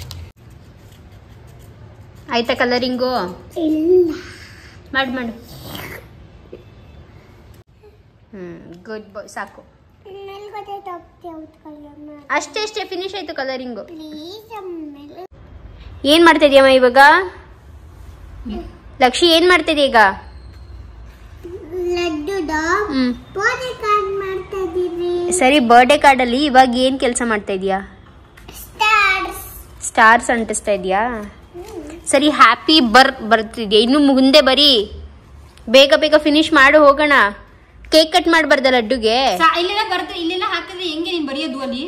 ಆಯ್ತಾ ಕಲರಿಂಗು ಇಲ್ಲ ಮಾಡು ಮಾಡು ಹ್ಮ್ ಗುಡ್ ಬಾಯ್ ಸಾಕು ನನಗೆ ಗೊತ್ತಾಯ್ತು ಹೋಗ್ತಿ ಯಾವ್ದು ಕಲರ್ ಅಷ್ಟೇ ಅಷ್ಟೇ ಫಿನಿಶ್ ಆಯ್ತು ಕಲರಿಂಗು ಪ್ಲೀಸ್ ಆಮೇಲೆ ಏನ್ ಮಾಡ್ತಾ ಇದೀಯಮ್ಮ ಇವಾಗ ಲಕ್ಷಿ ಏನ್ ಮಾಡ್ತಿದ್ಯ ಈಗ ಲಡ್ಡುದ ಹ್ಮ್ ಬೋದೆ ಕಾರ್ಡ್ ಮಾಡ್ತಾ ಇದ್ದೀವಿ ಸರಿ ಬರ್ಡೇ ಕಾರ್ಡ್ ಅಲ್ಲಿ ಇವಾಗ ಏನ್ ಕೆಲಸ ಮಾಡ್ತಾ ಇದೀಯಾ ಸ್ಟಾರ್ಸ್ ಸ್ಟಾರ್ಸ್ ಅಂಟಿಸ್ತಾ ಇದೀಯಾ ಸರಿ ಹ್ಯಾಪಿ ಬರ್ ಬರ್ತಿದ್ಯಾ ಇನ್ನು ಮುಂದೆ ಬರೀ ಬೇಗ ಬೇಗ ಫಿನಿಶ್ ಮಾಡು ಹೋಗೋಣ ಕೇಕ್ ಕಟ್ ಮಾಡಬಾರ್ದ ಲಡ್ಡುಗೆ ಇಲ್ಲೆಲ್ಲ ಬರ್ತ ಇಲ್ಲೆಲ್ಲ ಹಾಕಿದ್ರೆ ಹೆಂಗೆ ನೀನ್ ಬರೆಯೋದು ಅಲ್ಲಿ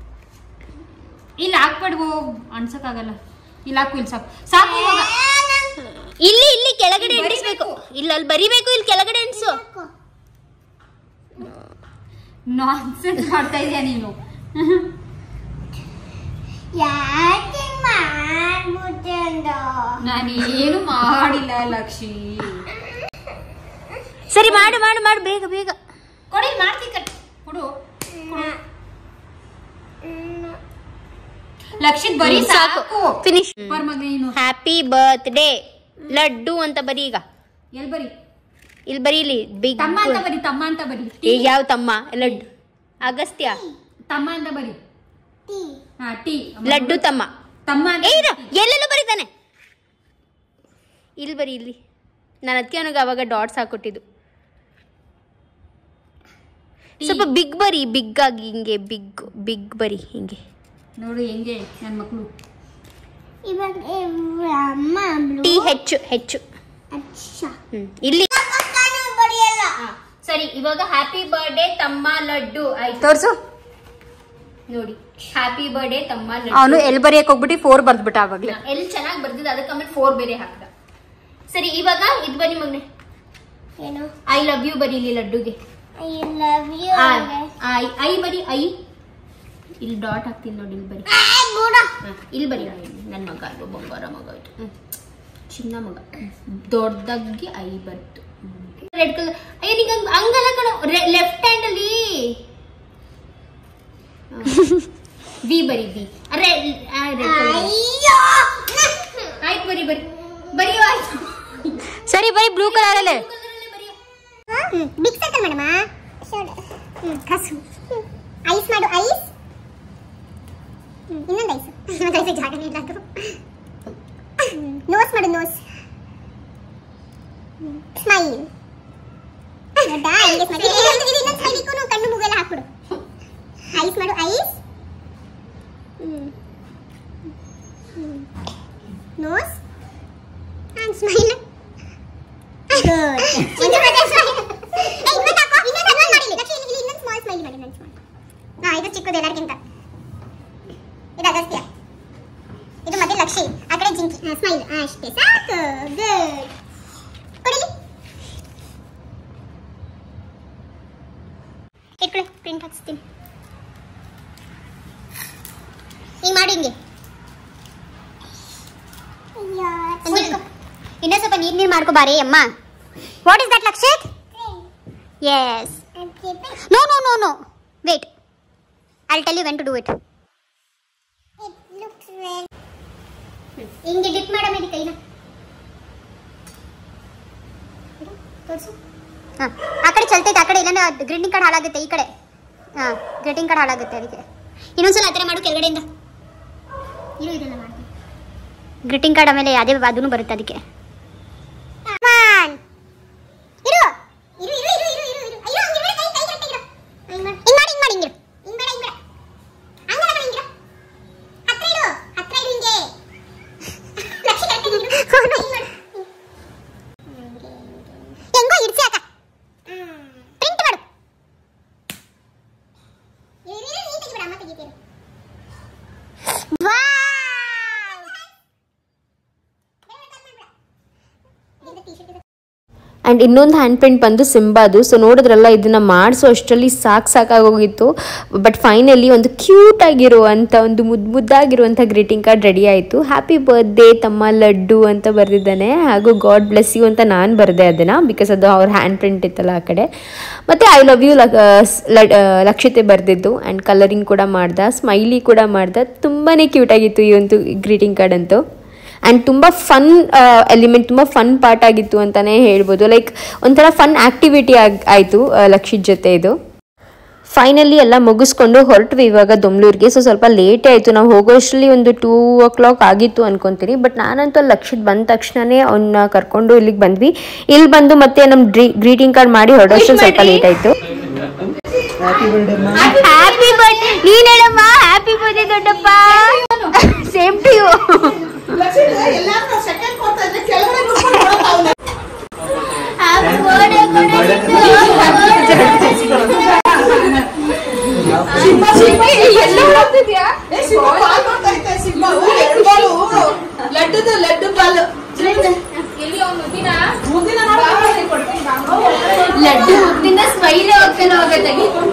ಇಲ್ಲಿ ಹಾಕ್ಬೇಡ್ವೋ ಅನ್ಸಕ್ಕಾಗಲ್ಲ ಇಲ್ಲಿ ಹಾಕು ಇಲ್ಲಿ ಸಾಕು ಸಾಕು ಇವಾಗ. ಇಲ್ಲಿ ಇಲ್ಲಿ ಕೆಳಗಡೆ ಅಂಟಿಸ್ಬೇಕು ಇಲ್ಲ ಅಲ್ಲಿ ಬರಿಬೇಕು ಇಲ್ಲಿ ಕೆಳಗಡೆ ಅಂಟಿಸು ನಾನ್ಸೆನ್ಸ್ ಮಾಡ್ತಾ ಇದೀಯ ನೀನು ಯಾಕೆ ಮಾಡ್ಬಿಟ್ಟೆ ಅಂದ ನಾನು ಏನು ಮಾಡಿಲ್ಲ ಲಕ್ಷಿ ಸರಿ ಮಾಡು ಮಾಡು ಮಾಡು ಬೇಗ ಬೇಗ ಕೊಡಿ ಮಾಡ್ತಿ ಕಟ್ ಕೊಡು ಲಕ್ಷಿತ್ ಬರೀ ಸಾಕು ಸಾಕು ಫಿನಿಶ್ ಬರ್ ಮಗ ನೀನು ಹ್ಯಾಪಿ ಬರ್ತ್ಡೇ ಲಡ್ಡು ಅಂತ ಬರಿ ಈಗ ಎಲ್ ಬರಿ ಇಲ್ಲಿ ಬರಿ ಇಲ್ಲಿ ಬಿಗ್ ತಮ್ಮ ಅಂತ ಬರಿ ತಮ್ಮ ಅಂತ ಬರಿ ಈಗ ಯಾವ ತಮ್ಮ ಲಡ್ಡು ಅಗಸ್ತ್ಯ ತಮ್ಮ ಅಂತ ಬರಿ ಟೀ ಹಾ ಟೀ ಲಡ್ಡು ತಮ್ಮ ತಮ್ಮ ಅಂತ ಏ ಇರು, ಎಲ್ಲೆಲ್ಲೂ ಬರೀತಾನೆ ಇಲ್ಲಿ ಬರಿ ಇಲ್ಲಿ ನಾನು ಅದಕ್ಕೆ ಅವನಿಗೆ ಅವಾಗ ಡಾಟ್ಸ್ ಹಾಕೊಟ್ಟಿದ್ದು ಸ್ವಲ್ಪ ಬಿಗ್ ಬರಿ ಬಿಗ್ ಆಗಿ ಹಿಂಗೆ ಬಿಗ್ ಬಿಗ್ ಬರಿ ಹಿಂಗೆ ನೋಡು ಹೆಂಗೆ ನನ್ನ ಮಕ್ಕಳು ಇವಾಗ ಇವ್ರ ಅಮ್ಮ ಬ್ಲೂ ಟಿ ಹೆಚ್ಚು ಹೆಚ್ಚು ಅಚ್ಚ ಹ್ಮ್. ಇಲ್ಲಿ ನಾನು ಬಡಿಯಲ್ಲ ಸರಿ ಇವಾಗ ಹ್ಯಾಪಿ ಬರ್ಡೇ ತಮ್ಮ ಲಡ್ಡು ಆಯ್ತು ತೋರ್ಸು ನೋಡಿ ಹ್ಯಾಪಿ ಬರ್ಡೇ ತಮ್ಮ ಅವನು ಲಡ್ಡು ಎಲ್ ಬರಿಯಕ್ ಹೋಗ್ಬಿಟ್ಟು ಫೋರ್ ಬರ್ದ್ಬಿಟ್ಟ ಅವಾಗ್ಲೇ ಎಲ್ಲಿ ಚೆನ್ನಾಗಿ ಬರ್ದಿದ್ದು ಅದಕ್ಕೆ ಆಮೇಲೆ ಫೋರ್ ಬೇರೆ ಹಾಕ್ದ ಸರಿ ಇವಾಗ ಇದು ಬನ್ನಿ ಮಗನೆ ಏನು ಐ ಲವ್ ಯು ಬರೀ ಇಲ್ಲಿ ಲಡ್ಡುಗೆ I love you I I ಬರಿ ಐ ಇಲ್ಲಿ ಡಾಟ್ ಹಾಕ್ತೀನಿ ನೋಡಿ ಇಲ್ಲಿ ಬರಿ ಬೂಡ ಹ, ಇಲ್ಲಿ ಬರಿ ನನ್ನ ಮಗ ಅಲ್ವ ಬಂಗಾರ ಮಗ ಆಯ್ತು ಹ್ಮ್. ಚಿನ್ನ ಮಗ ದೊಡ್ಡದಾಗಿ ಐ ಬಂತು ರೆಡ್ ಕಲರ್ ಅಯ್ಯ ನಿಂಗೆ ಹಂಗ್- ಹಂಗಲ್ಲ ಕಣೋ ಲೆಫ್ಟ್ ಹ್ಯಾಂಡ್ ಅಲ್ಲಿ ವಿ ಬರಿ ವಿ ರೆಡ್ ಅಯ್ಯೋ ಆಯ್ತು ಬರಿ ಬರಿ ಬರಿಯೋ ಆಯ್ತು ಸರಿ ಬರೀ ಬ್ಲೂ ಕಲರ್ ಅಲ್ಲೇ ಬಿಗ್ ಸರ್ಕಲ್ ಮೇಡಮ ಕಸು ಐಸ್ ಮಾಡು ಐಸ್ ಇನ್ನೊಂದು ಐಸ್ ಇನ್ನೊಂದು ಐಸ್ ಜಾಗನೇ ಇಲ್ಲ ಅದು ನೋಸ್ ಮಾಡು ನೋಸ್ ಸ್ಮೈಲ್ ನೋಡಾ ಹಿಂಗೆ ಸ್ಮೈಲ್ ಇನ್ನೊಂದು ಸ್ಮೈಲಿಗೂ ಕಣ್ಣು ಮೂಗೆಲ್ಲ ಹಾಕ್ಬಿಡು ಐಸ್ ಮಾಡು ಐಸ್ ನೋಸ್ ಆ್ಯಂಡ್ ಸ್ಮೈಲ್ ಇದು ಚಿಕ್ಕದು ಎಲ್ಲರಿಗಿಂತ ಇದು ಅಗಸ್ತ್ಯ ಇದು ಮತ್ತೆ ಲಕ್ಷಿ ಆ ಕಡೆ ಜಿಂಕಿ ಸ್ಮೈಲ್ ಅಷ್ಟೇ ಸಾಕು ಗುಡ್ ಕೊಡಿಲಿ ಇಟ್ಕೊಳ್ಳಿ ಪ್ರಿಂಟ್ ಹಾಕ್ಸ್ತೀನಿ ಹಿಂಗೆ ಮಾಡಿ ಹಿಂಗೆ ಇನ್ನೂ ಸ್ವಲ್ಪ ನೀರ್ ನೀರ್ ಮಾಡ್ಕೋಬಾರಿ ಅಮ್ಮ what is that Lakshith yes no no no no wait I'll tell you when to do it. It looks very. ಹಿಂಗೆ ಡಿಪ್ ಮಾಡ ಮೇಲೆ ಕೈನ ತೋರಿಸು ಹಾಂ ಆ ಕಡೆ ಚಲ್ತೈತೆ ಆ ಕಡೆ ಇಲ್ಲಾಂದ್ರೆ ಗ್ರೀಟಿಂಗ್ ಕಾರ್ಡ್ ಹಾಳಾಗುತ್ತೆ ಈ ಕಡೆ ಹಾಂ ಗ್ರೀಟಿಂಗ್ ಕಾರ್ಡ್ ಹಾಳಾಗುತ್ತೆ ಅದಕ್ಕೆ ಇನ್ನೊಂದ್ಸಲ ಆ ಥರ ಮಾಡು ಕೆಳಗಡೆಯಿಂದ ಇರು ಇದೆಲ್ಲ ಮಾಡ್ತೀನಿ ಗ್ರೀಟಿಂಗ್ ಕಾರ್ಡ್ ಆಮೇಲೆ ಅದೇ ಅದೂ ಬರುತ್ತೆ ಅದಕ್ಕೆ ಇರು ಇರು ಇರು ಇರು ಇರು ಇರು ಇರು ಅಯ್ಯೋ ಹಂಗೆ ಬೇಡ, ಕೈ ಕೈ ಕರೆಕ್ಟಾಗಿ ಇರು ಹಿಂಗ್ ಮಾಡು ಹಿಂಗ್ ಮಾಡಿ ಹಿಂಗ್ ಮಾಡಿ ಹಿಂಗ್ ಬೇಡ ಹಿಂಗ್ ಬೇಡ ಹಂಗಲ್ಲ ಬೇಡ ಹಿಂಗಿರು ಹತ್ರ ಇಡು ಹತ್ರ ಇಡು ಹಿಂಗೆ ಲಕ್ಷ ಕರೆಕ್ಟಾಗಿ ಇರು ಹಿಂಗ್ ಮಾಡು ಹೆಂಗೋ ಇಡ್ಸಿ ಅಕ್ಕ ಪ್ರಿಂಟ್ ಮಾಡು ಇರು ಇರು ನೀ ತೆಗಿಬೇಡ ಅಮ್ಮ ತೆಗಿತೀರು ವಾವ್ ಬೇಡ ಬೇಡ ಬೇಡ ಇದು ಟೀ-ಶರ್ಟ್ ಇದೆ ಆ್ಯಂಡ್ ಇನ್ನೊಂದು ಹ್ಯಾಂಡ್ ಪೇಂಟ್ ಬಂದು ಸಿಂಬಾದು ಸೊ ನೋಡಿದ್ರಲ್ಲ ಇದನ್ನ ಮಾಡಿಸೋ ಅಷ್ಟರಲ್ಲಿ ಸಾಕು ಸಾಕಾಗೋಗಿತ್ತು ಬಟ್ ಫೈನಲಿ ಒಂದು ಕ್ಯೂಟ್ ಆಗಿರುವಂಥ ಒಂದು ಮುದ್ದು ಮುದ್ದಾಗಿರುವಂಥ ಗ್ರೀಟಿಂಗ್ ಕಾರ್ಡ್ ರೆಡಿ ಆಯಿತು ಹ್ಯಾಪಿ ಬರ್ತ್ಡೇ ತಮ್ಮ ಲಡ್ಡು ಅಂತ ಬರೆದಿದ್ದಾನೆ ಹಾಗೂ ಗಾಡ್ ಬ್ಲೆಸ್ ಯು ಅಂತ ನಾನು ಬರೆದೆ ಅದನ್ನು ಬಿಕಾಸ್ ಅದು ಅವ್ರ ಹ್ಯಾಂಡ್ ಪ್ರಿಂಟ್ ಇತ್ತಲ್ಲ ಆ ಕಡೆ ಮತ್ತು ಐ ಲವ್ ಯು ಲಕ್ಷಿತೆ ಬರೆದಿದ್ದು ಆ್ಯಂಡ್ ಕಲರಿಂಗ್ ಕೂಡ ಮಾಡ್ದ ಸ್ಮೈಲಿ ಕೂಡ ಮಾಡ್ದ ತುಂಬಾ ಕ್ಯೂಟಾಗಿತ್ತು ಈ ಒಂದು ಗ್ರೀಟಿಂಗ್ ಕಾರ್ಡ್ ಅಂತೂ ಆ್ಯಂಡ್ ತುಂಬ ಫನ್ ಎಲಿಮೆಂಟ್ ತುಂಬ ಫನ್ ಪಾರ್ಟ್ ಆಗಿತ್ತು ಅಂತಲೇ ಹೇಳ್ಬೋದು ಲೈಕ್ ಒಂಥರ ಫನ್ ಆ್ಯಕ್ಟಿವಿಟಿ ಆಗಿ ಆಯಿತು ಲಕ್ಷಿತ್ ಜೊತೆ ಇದು ಫೈನಲಿ ಎಲ್ಲ ಮುಗಿಸ್ಕೊಂಡು ಹೊರಟ್ವಿ ಇವಾಗ ದೊಮ್ಲೂರಿಗೆ ಸೊ ಸ್ವಲ್ಪ ಲೇಟೇ ಆಯಿತು ನಾವು ಹೋಗೋಷ್ಟರಲ್ಲಿ ಒಂದು ಟೂ ಓ ಕ್ಲಾಕ್ ಆಗಿತ್ತು ಅನ್ಕೊತೀನಿ ಬಟ್ ನಾನಂತೂ ಅಲ್ಲಿ ಲಕ್ಷಿತ್ ಬಂದ ತಕ್ಷಣನೇ ಅವನ್ನ ಕರ್ಕೊಂಡು ಇಲ್ಲಿಗೆ ಬಂದ್ವಿ ಇಲ್ಲಿ ಬಂದು ಮತ್ತೆ ನಮ್ಮ ಡ್ರೀ ಗ್ರೀಟಿಂಗ್ ಕಾರ್ಡ್ ಮಾಡಿ ಹೊರಡೋಷ್ಟು ಸ್ವಲ್ಪ ಲೇಟ್ ಆಯಿತು ಹ್ಯಾಪಿ ಬರ್ತ್ಡೇ ನೀನ್ ಹೇಳಮ್ಮ ಹ್ಯಾಪಿ ಬರ್ತ್ಡೇ ದೊಡ್ಡಪ್ಪ ಸೇಮ್ ಟು ಯು ಲಡ್ಡುದು ಲಡ್ಡು ಪಾಲು ಲಡ್ಡು ಮುಗ್ದಿಂದ ಸ್ಮೈಲ್ ಹೋಗ್ತಾನೆ ಹೋಗತ್ತೆ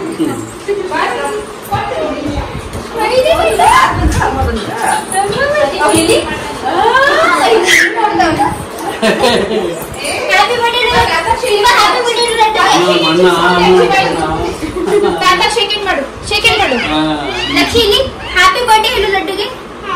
ಹ್ಯಾಪಿ ಬರ್ಡೇ ಶೇಕೆಂಡ್ ಮಾಡು ಶೇಕೆಂಡ್ ಮಾಡು ಲಕ್ಷಿ ಇಲ್ಲಿ ಹ್ಯಾಪಿ ಬರ್ಡೇ ಹೇಳು ಲಡ್ಡುಗೆ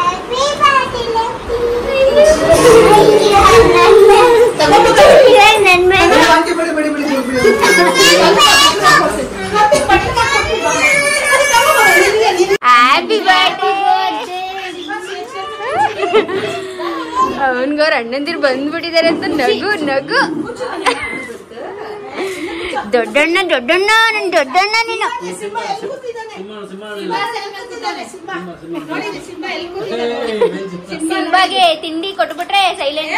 ಹ್ಯಾಪಿ ಬರ್ಡೇ ಅವನ್ಗವ್ರ ಅಣ್ಣಂದಿರು ಬಂದ್ಬಿಟ್ಟಿದ್ದಾರೆ ಅಂತ ನಗು ನಗು ದೊಡ್ಡಣ್ಣ ದೊಡ್ಡಣ್ಣ ನನ್ ದೊಡ್ಡಣ್ಣ ನೀನು ಸಿಂಬಾಗೆ ತಿಂಡಿ ಕೊಟ್ಬಿಟ್ರೆ ಸೈಲೆಂಟ್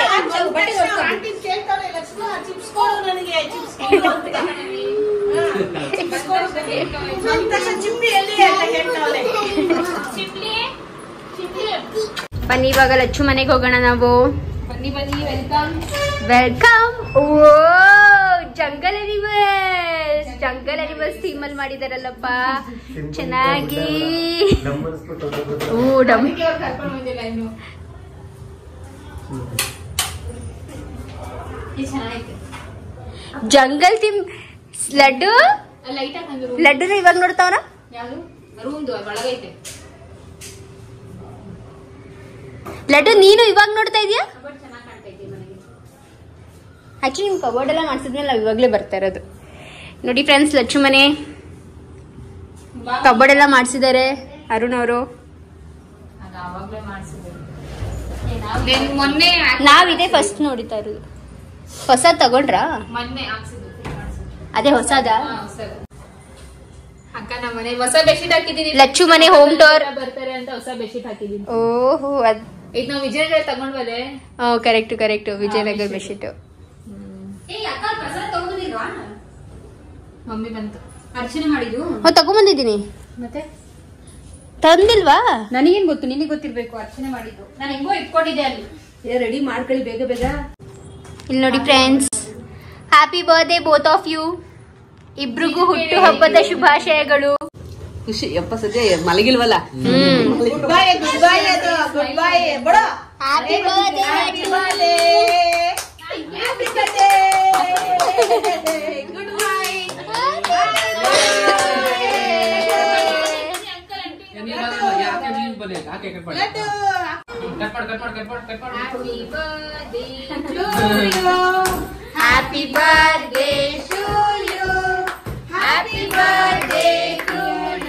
ಬನ್ನಿ ಇವಾಗ ಲಚ್ಚು ಮನೆಗೆ ಹೋಗೋಣ ನಾವು ಬನ್ನಿ ಬನ್ನಿ ವೆಲ್ಕಮ್ ವೆಲ್ಕಮ್ ಓ jungle animals jungle animals theme ಅಲ್ಲಿ ಮಾಡಿದಾರಲ್ಲಪ್ಪ ಚೆನ್ನಾಗಿ ಓ ಡಮ್ ಕರ್ಕೊಂಡು ಬಂದಿಲ್ಲ ಇನ್ನು ಇದು ಚೆನ್ನಾಗೈತೆ ಜಂಗಲ್ ಥೀಮ್ ಲಡ್ಡು ಲೈಟ್ ಹಾಕಂದ್ರು ಲಡ್ಡುನ ಇವಾಗ ನೋಡ್ತಾವ್ರ ಯಾವುದು ರೂಮ್ದು ಒಳಗೈತೆ ಲಡ್ಡು ನೀನು ಇವಾಗ ನೋಡ್ತಾ ಇದೀಯಾ ಕಬಡ್ ಚೆನ್ನಾಗಿ ಕಾಣ್ತೈತೆ ಮನೆಗೆ ಆಕ್ಚುಲಿ ನಿಮ್ ಕಬೋರ್ಡ್ ಎಲ್ಲ ಮಾಡ್ಸಿದ್ಮೇಲೆ ನಾವು ಇವಾಗಲೇ ಬರ್ತಾ ಇರೋದು ನೋಡಿ ಫ್ರೆಂಡ್ಸ್ ಲಚ್ಚು ಮನೆ ಕಬೋರ್ಡ್ ಎಲ್ಲ ಮಾಡ್ಸಿದ್ದಾರೆ ಅರುಣ್ ಅವರು ಅದು ಆವಾಗಲೇ ಮಾಡಿಸಿದ್ರು ಮೊನ್ನೆ ನಾವಿದೆ ಫಸ್ಟ್ ನೋಡಿತಾ ಇರೋದು ಹೊಸ ತಗೊಂಡ್ರಾ ಮೊನ್ನೆ ಹಾಕ್ಸಿದ್ದು ಅದೇ ಹೊಸದಾ ಹಾ, ಹೊಸದು. ಅಕ್ಕ ನಮ್ಮ ಮನೆ ಹೊಸ ಬೆಡ್ಶೀಟ್ ಹಾಕಿದೀನಿ ಲಚ್ಚು ಮನೆ home tour. ಬರ್ತಾರೆ ಅಂತ ಹೊಸ ಬೆಡ್ಶೀಟ್ ಹಾಕಿದೀನಿ ಓಹೋ ಅದ್ ಈಗ ನಾವು ವಿಜಯನಗರ ತಗೊಂಡ್ವಲೆ correct correct Vijayanagar bedsheet mummy ಬಂತು ಅರ್ಚನೆ ಮಾಡಿದ್ದು ಹೋ ತಗೊಂಬಂದಿದ್ದೀನಿ ಮತ್ತೆ ತಂದಿಲ್ವಾ ನನಗೇನ್ ಗೊತ್ತು ನಿನಗೆ ಗೊತ್ತಿರ್ಬೇಕು ಅರ್ಚನೆ ಮಾಡಿದ್ದು ನಾನು ಹೆಂಗೋ ಇಟ್ಕೊಂಡಿದ್ದೆ ಅಲ್ಲಿ ರೆಡಿ ಮಾಡ್ಕೊಳ್ಳಿ ಬೇಗ ಬೇಗ ಇಲ್ಲಿ ನೋಡಿ friends happy birthday both of you ಇಬ್ರಿಗೂ ಹುಟ್ಟು ಹಬ್ಬದ ಶುಭಾಶಯಗಳು ಖುಷಿ ಯಪ್ಪ ಸದ್ಯ ಮಲಗಿಲ್ವಲ್ಲ ಗುಡ್ ಬೈ ಗುಡ್ ಬೈ ಅದು ಗುಡ್ ಬೈ ಬಡ ಹ್ಯಾಪಿ ಬರ್ಡೇ ಗುಡ್ ಬೈ ಬನ್ನಿ ಹಾಕಿ ಕಟ್ ಮಾಡಿ ಕಟ್ ಮಾಡಿ ಕಟ್ ಮಾಡಿ ಕಟ್ ಮಾಡಿ ಕಟ್ ಮಾಡಿ happy birthday to you happy birthday to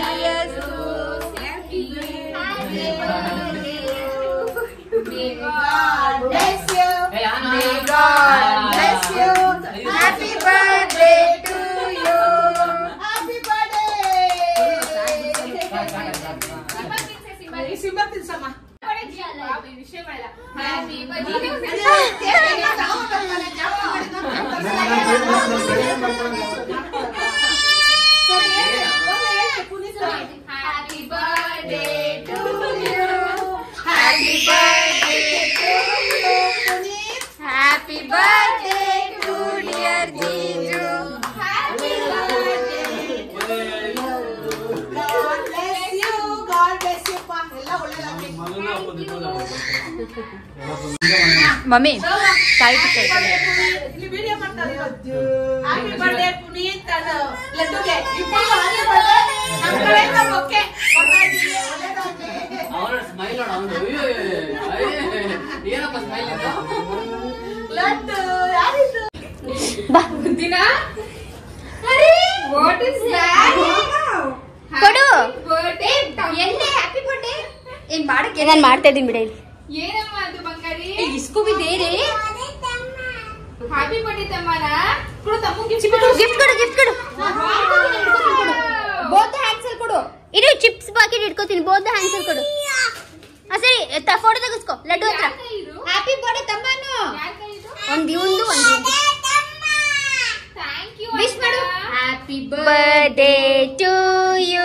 bless you. ಏ, ಆನ. May God bless you. Happy birthday to you. Happy Happy birthday to you. Happy birthday to you. Happy birthday to dear Jiju. Happy birthday to you. God bless you. God bless you. pa. ಎಲ್ಲ ಒಳ್ಳೆದಾಗ್ಲಿ. Mummy ತಾಯಿ happy birthday Puneeth and ಲಡ್ಡುಗೆ ಇಬ್ಬರಿಗೂ happy birthday. ನಮ್ ಕಡೆಯಿಂದ bouquet ಕೊಡ್ತಾ ಇದ್ದೀವಿ. ಒಳ್ಳೆದಾಗ್ಲಿ. ಅವನ ಸ್ಮೈಲ್ ನೋಡ ಅವನು ಅಯ್ಯೋ ಅಯ್ಯೋ, ಅಯ್ಯೋ. ಏನಪ್ಪ ಸ್ಮೈಲ್ ಇದು ಲಡ್ಡು ಯಾರಿದು ದಿನ ವಾಟ್ ಇಸ್ ಕೊಡು ಬರ್ಡೇ ಎಲ್ಲಿ ಹ್ಯಾಪಿ ಬರ್ಡೇ ಏನ್ ಮಾಡಕ್ಕೆ ನಾನು ಮಾಡ್ತಾ ಇದ್ದೀನಿ ಬಿಡ ಇಲ್ಲಿ ಏನಮ್ಮ ಅದು ಬಂಗಾರಿ ಇಸ್ಕೋಬಿದ್ದೇರೆ ಹ್ಯಾಪಿ ಬರ್ಡೇ ತಮ್ಮನ ಕೊಡು ತಮ್ಮ ಗಿಫ್ಟ್ ಗಿಫ್ಟ್ ಕೊಡು ಗಿಫ್ಟ್ ಕೊಡು ಬೋತ್ ಹ್ಯಾಂಡ್ಸ್ ಅಲ್ಲಿ ಕೊಡು ಇರು ಚಿಪ್ಸ್ ಪಾಕೆಟ್ ಇಟ್ಕೋತೀನಿ ಬೋತ್ ಹ್ಯಾಂಡ್ಸ್ ಅಲ್ಲಿ ಕೊಡು ಆ, ಸರಿ ಫೋಟೋ ತೆಗಿಸ್ಕೋ ಲಡ್ಡು ಹತ್ರ ಹ್ಯಾಪಿ ಬರ್ಡೇ ತಮ್ಮನು ಒಂದ್ ಇವಂದು ಒಂದ್ ಇವಂದು ಥ್ಯಾಂಕ್ ಯು ವಿಶ್ ಮಾಡು happy birthday to you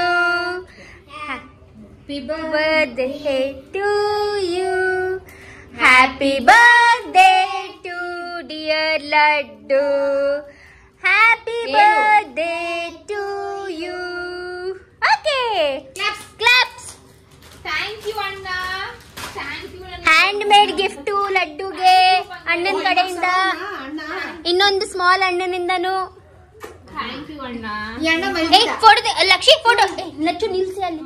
happy birthday to you happy birthday to dear Laddu happy birthday to you okay claps thank you ಅಣ್ಣ thank you handmade gift ಲಡ್ಡುಗೆ ಅಣ್ಣನ ಕಡೆಯಿಂದ ಇನ್ನೊಂದು ಸ್ಮಾಲ್ ಅಣ್ಣನಿಂದನು ಥ್ಯಾಂಕ್ ಯು ಅಣ್ಣ ಏ photo ಲಕ್ಷಿ photo ನಚ್ಚು ನಿಲ್ಸಿ ಅಲ್ಲಿ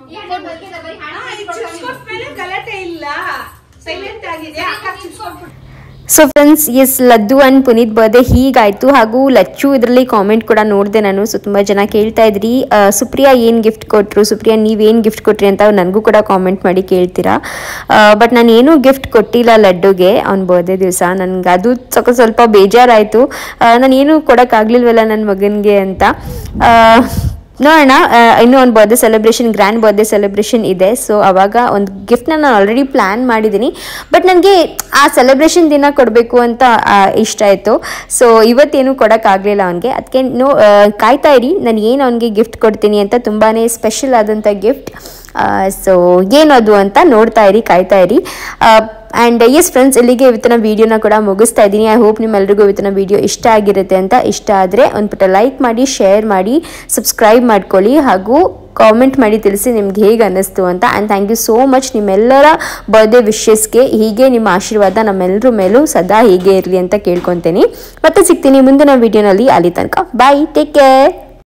ಚಿಪ್ಸ್ ಕೊಟ್ಮೇಲೆ ಗಲಾಟೆ ಇಲ್ಲ ಸೈಲೆಂಟ್ ಆಗಿದೆ ಅಕ್ಕ ಚಿಪ್ಸ್ ಕೊಟ್ಬಿಟ್ಟು ಸೊ ಫ್ರೆಂಡ್ಸ್ ಎಸ್ ಲದ್ದು ಅಂಡ್ ಪುನೀತ್ ಬರ್ಡೇ ಹೀಗಾಯಿತು ಹಾಗೂ ಲಚ್ಚು ಇದರಲ್ಲಿ ಕಾಮೆಂಟ್ ಕೂಡ ನೋಡಿದೆ ನಾನು ಸೊ ತುಂಬ ಜನ ಕೇಳ್ತಾ ಇದ್ರಿ ಆ, ಸುಪ್ರಿಯಾ ಏನು ಗಿಫ್ಟ್ ಕೊಟ್ಟರು ಸುಪ್ರಿಯಾ ನೀವೇನು ಗಿಫ್ಟ್ ಕೊಟ್ರಿ ಅಂತ ನನಗೂ ಕೂಡ ಕಾಮೆಂಟ್ ಮಾಡಿ ಕೇಳ್ತೀರಾ ಬಟ್ ನಾನು ಏನೂ ಗಿಫ್ಟ್ ಕೊಟ್ಟಿಲ್ಲ ಲಡ್ಡುಗೆ ಅವ್ನ ಬರ್ಡೇ ದಿವಸ ನನಗೆ ಅದು ಸ್ವಲ್ಪ ಸ್ವಲ್ಪ ಬೇಜಾರಾಯಿತು ನಾನು ಏನೂ ಕೊಡೋಕ್ಕಾಗಲಿಲ್ವಲ್ಲ ನನ್ನ ಮಗನಿಗೆ ಅಂತ ಆ, ನೋಡೋಣ ಆ, ಇನ್ನೂ ಒಂದು birthday celebration grand birthday celebration ಇದೆ ಸೊ ಅವಾಗ ಒಂದು ಗಿಫ್ಟ್ನ ನಾನು ಆಲ್ರೆಡಿ ಪ್ಲ್ಯಾನ್ ಮಾಡಿದ್ದೀನಿ ಬಟ್ ನನಗೆ ಆ ಸೆಲೆಬ್ರೇಷನ್ ದಿನ ಕೊಡಬೇಕು ಅಂತ ಆ, ಇಷ್ಟ ಆಯಿತು ಸೊ ಇವತ್ತೇನು ಕೊಡೋಕ್ಕಾಗಲಿಲ್ಲ ಅವನಿಗೆ ಅದಕ್ಕೆ ನೋ ಆ, ಕಾಯ್ತಾ ಇರಿ ನಾನು ಏನು ಅವನಿಗೆ ಗಿಫ್ಟ್ ಕೊಡ್ತೀನಿ ಅಂತ ತುಂಬಾ ಸ್ಪೆಷಲ್ ಆದಂಥ ಗಿಫ್ಟ್ ಸೊ ಏನದು ಅಂತ ನೋಡ್ತಾ ಇರಿ ಕಾಯ್ತಾ ಇರಿ ಆ್ಯಂಡ್ ಎಸ್ ಫ್ರೆಂಡ್ಸ್ ಇಲ್ಲಿಗೆ ಇವತ್ತಿನ ವೀಡಿಯೋನ ಕೂಡ ಮುಗಿಸ್ತಾ ಇದ್ದೀನಿ ಐ ಹೋಪ್ ನಿಮ್ಮೆಲ್ರಿಗೂ ಇವತ್ತಿನ ವೀಡಿಯೋ ಇಷ್ಟ ಆಗಿರುತ್ತೆ ಅಂತ ಇಷ್ಟ ಆದರೆ ಒಂದು ಪುಟ್ಟ ಲೈಕ್ ಮಾಡಿ ಶೇರ್ ಮಾಡಿ ಸಬ್ಸ್ಕ್ರೈಬ್ ಮಾಡ್ಕೊಳ್ಳಿ ಹಾಗೂ ಕಾಮೆಂಟ್ ಮಾಡಿ ತಿಳಿಸಿ ನಿಮ್ಗೆ ಹೇಗೆ ಅನ್ನಿಸ್ತು ಅಂತ and thank you so much ನಿಮ್ಮೆಲ್ಲರ ಬರ್ಡೇ ವಿಶಸ್ಗೆ ಹೀಗೆ ನಿಮ್ಮ ಆಶೀರ್ವಾದ ನಮ್ಮೆಲ್ಲರ ಮೇಲೂ ಸದಾ ಹೀಗೆ ಇರಲಿ ಅಂತ ಕೇಳ್ಕೊತೀನಿ ಮತ್ತೆ ಸಿಗ್ತೀನಿ ಮುಂದಿನ ವೀಡಿಯೋನಲ್ಲಿ ಅಲ್ಲಿ ತನಕ ಬಾಯ್ ಟೇಕ್ ಕೇರ್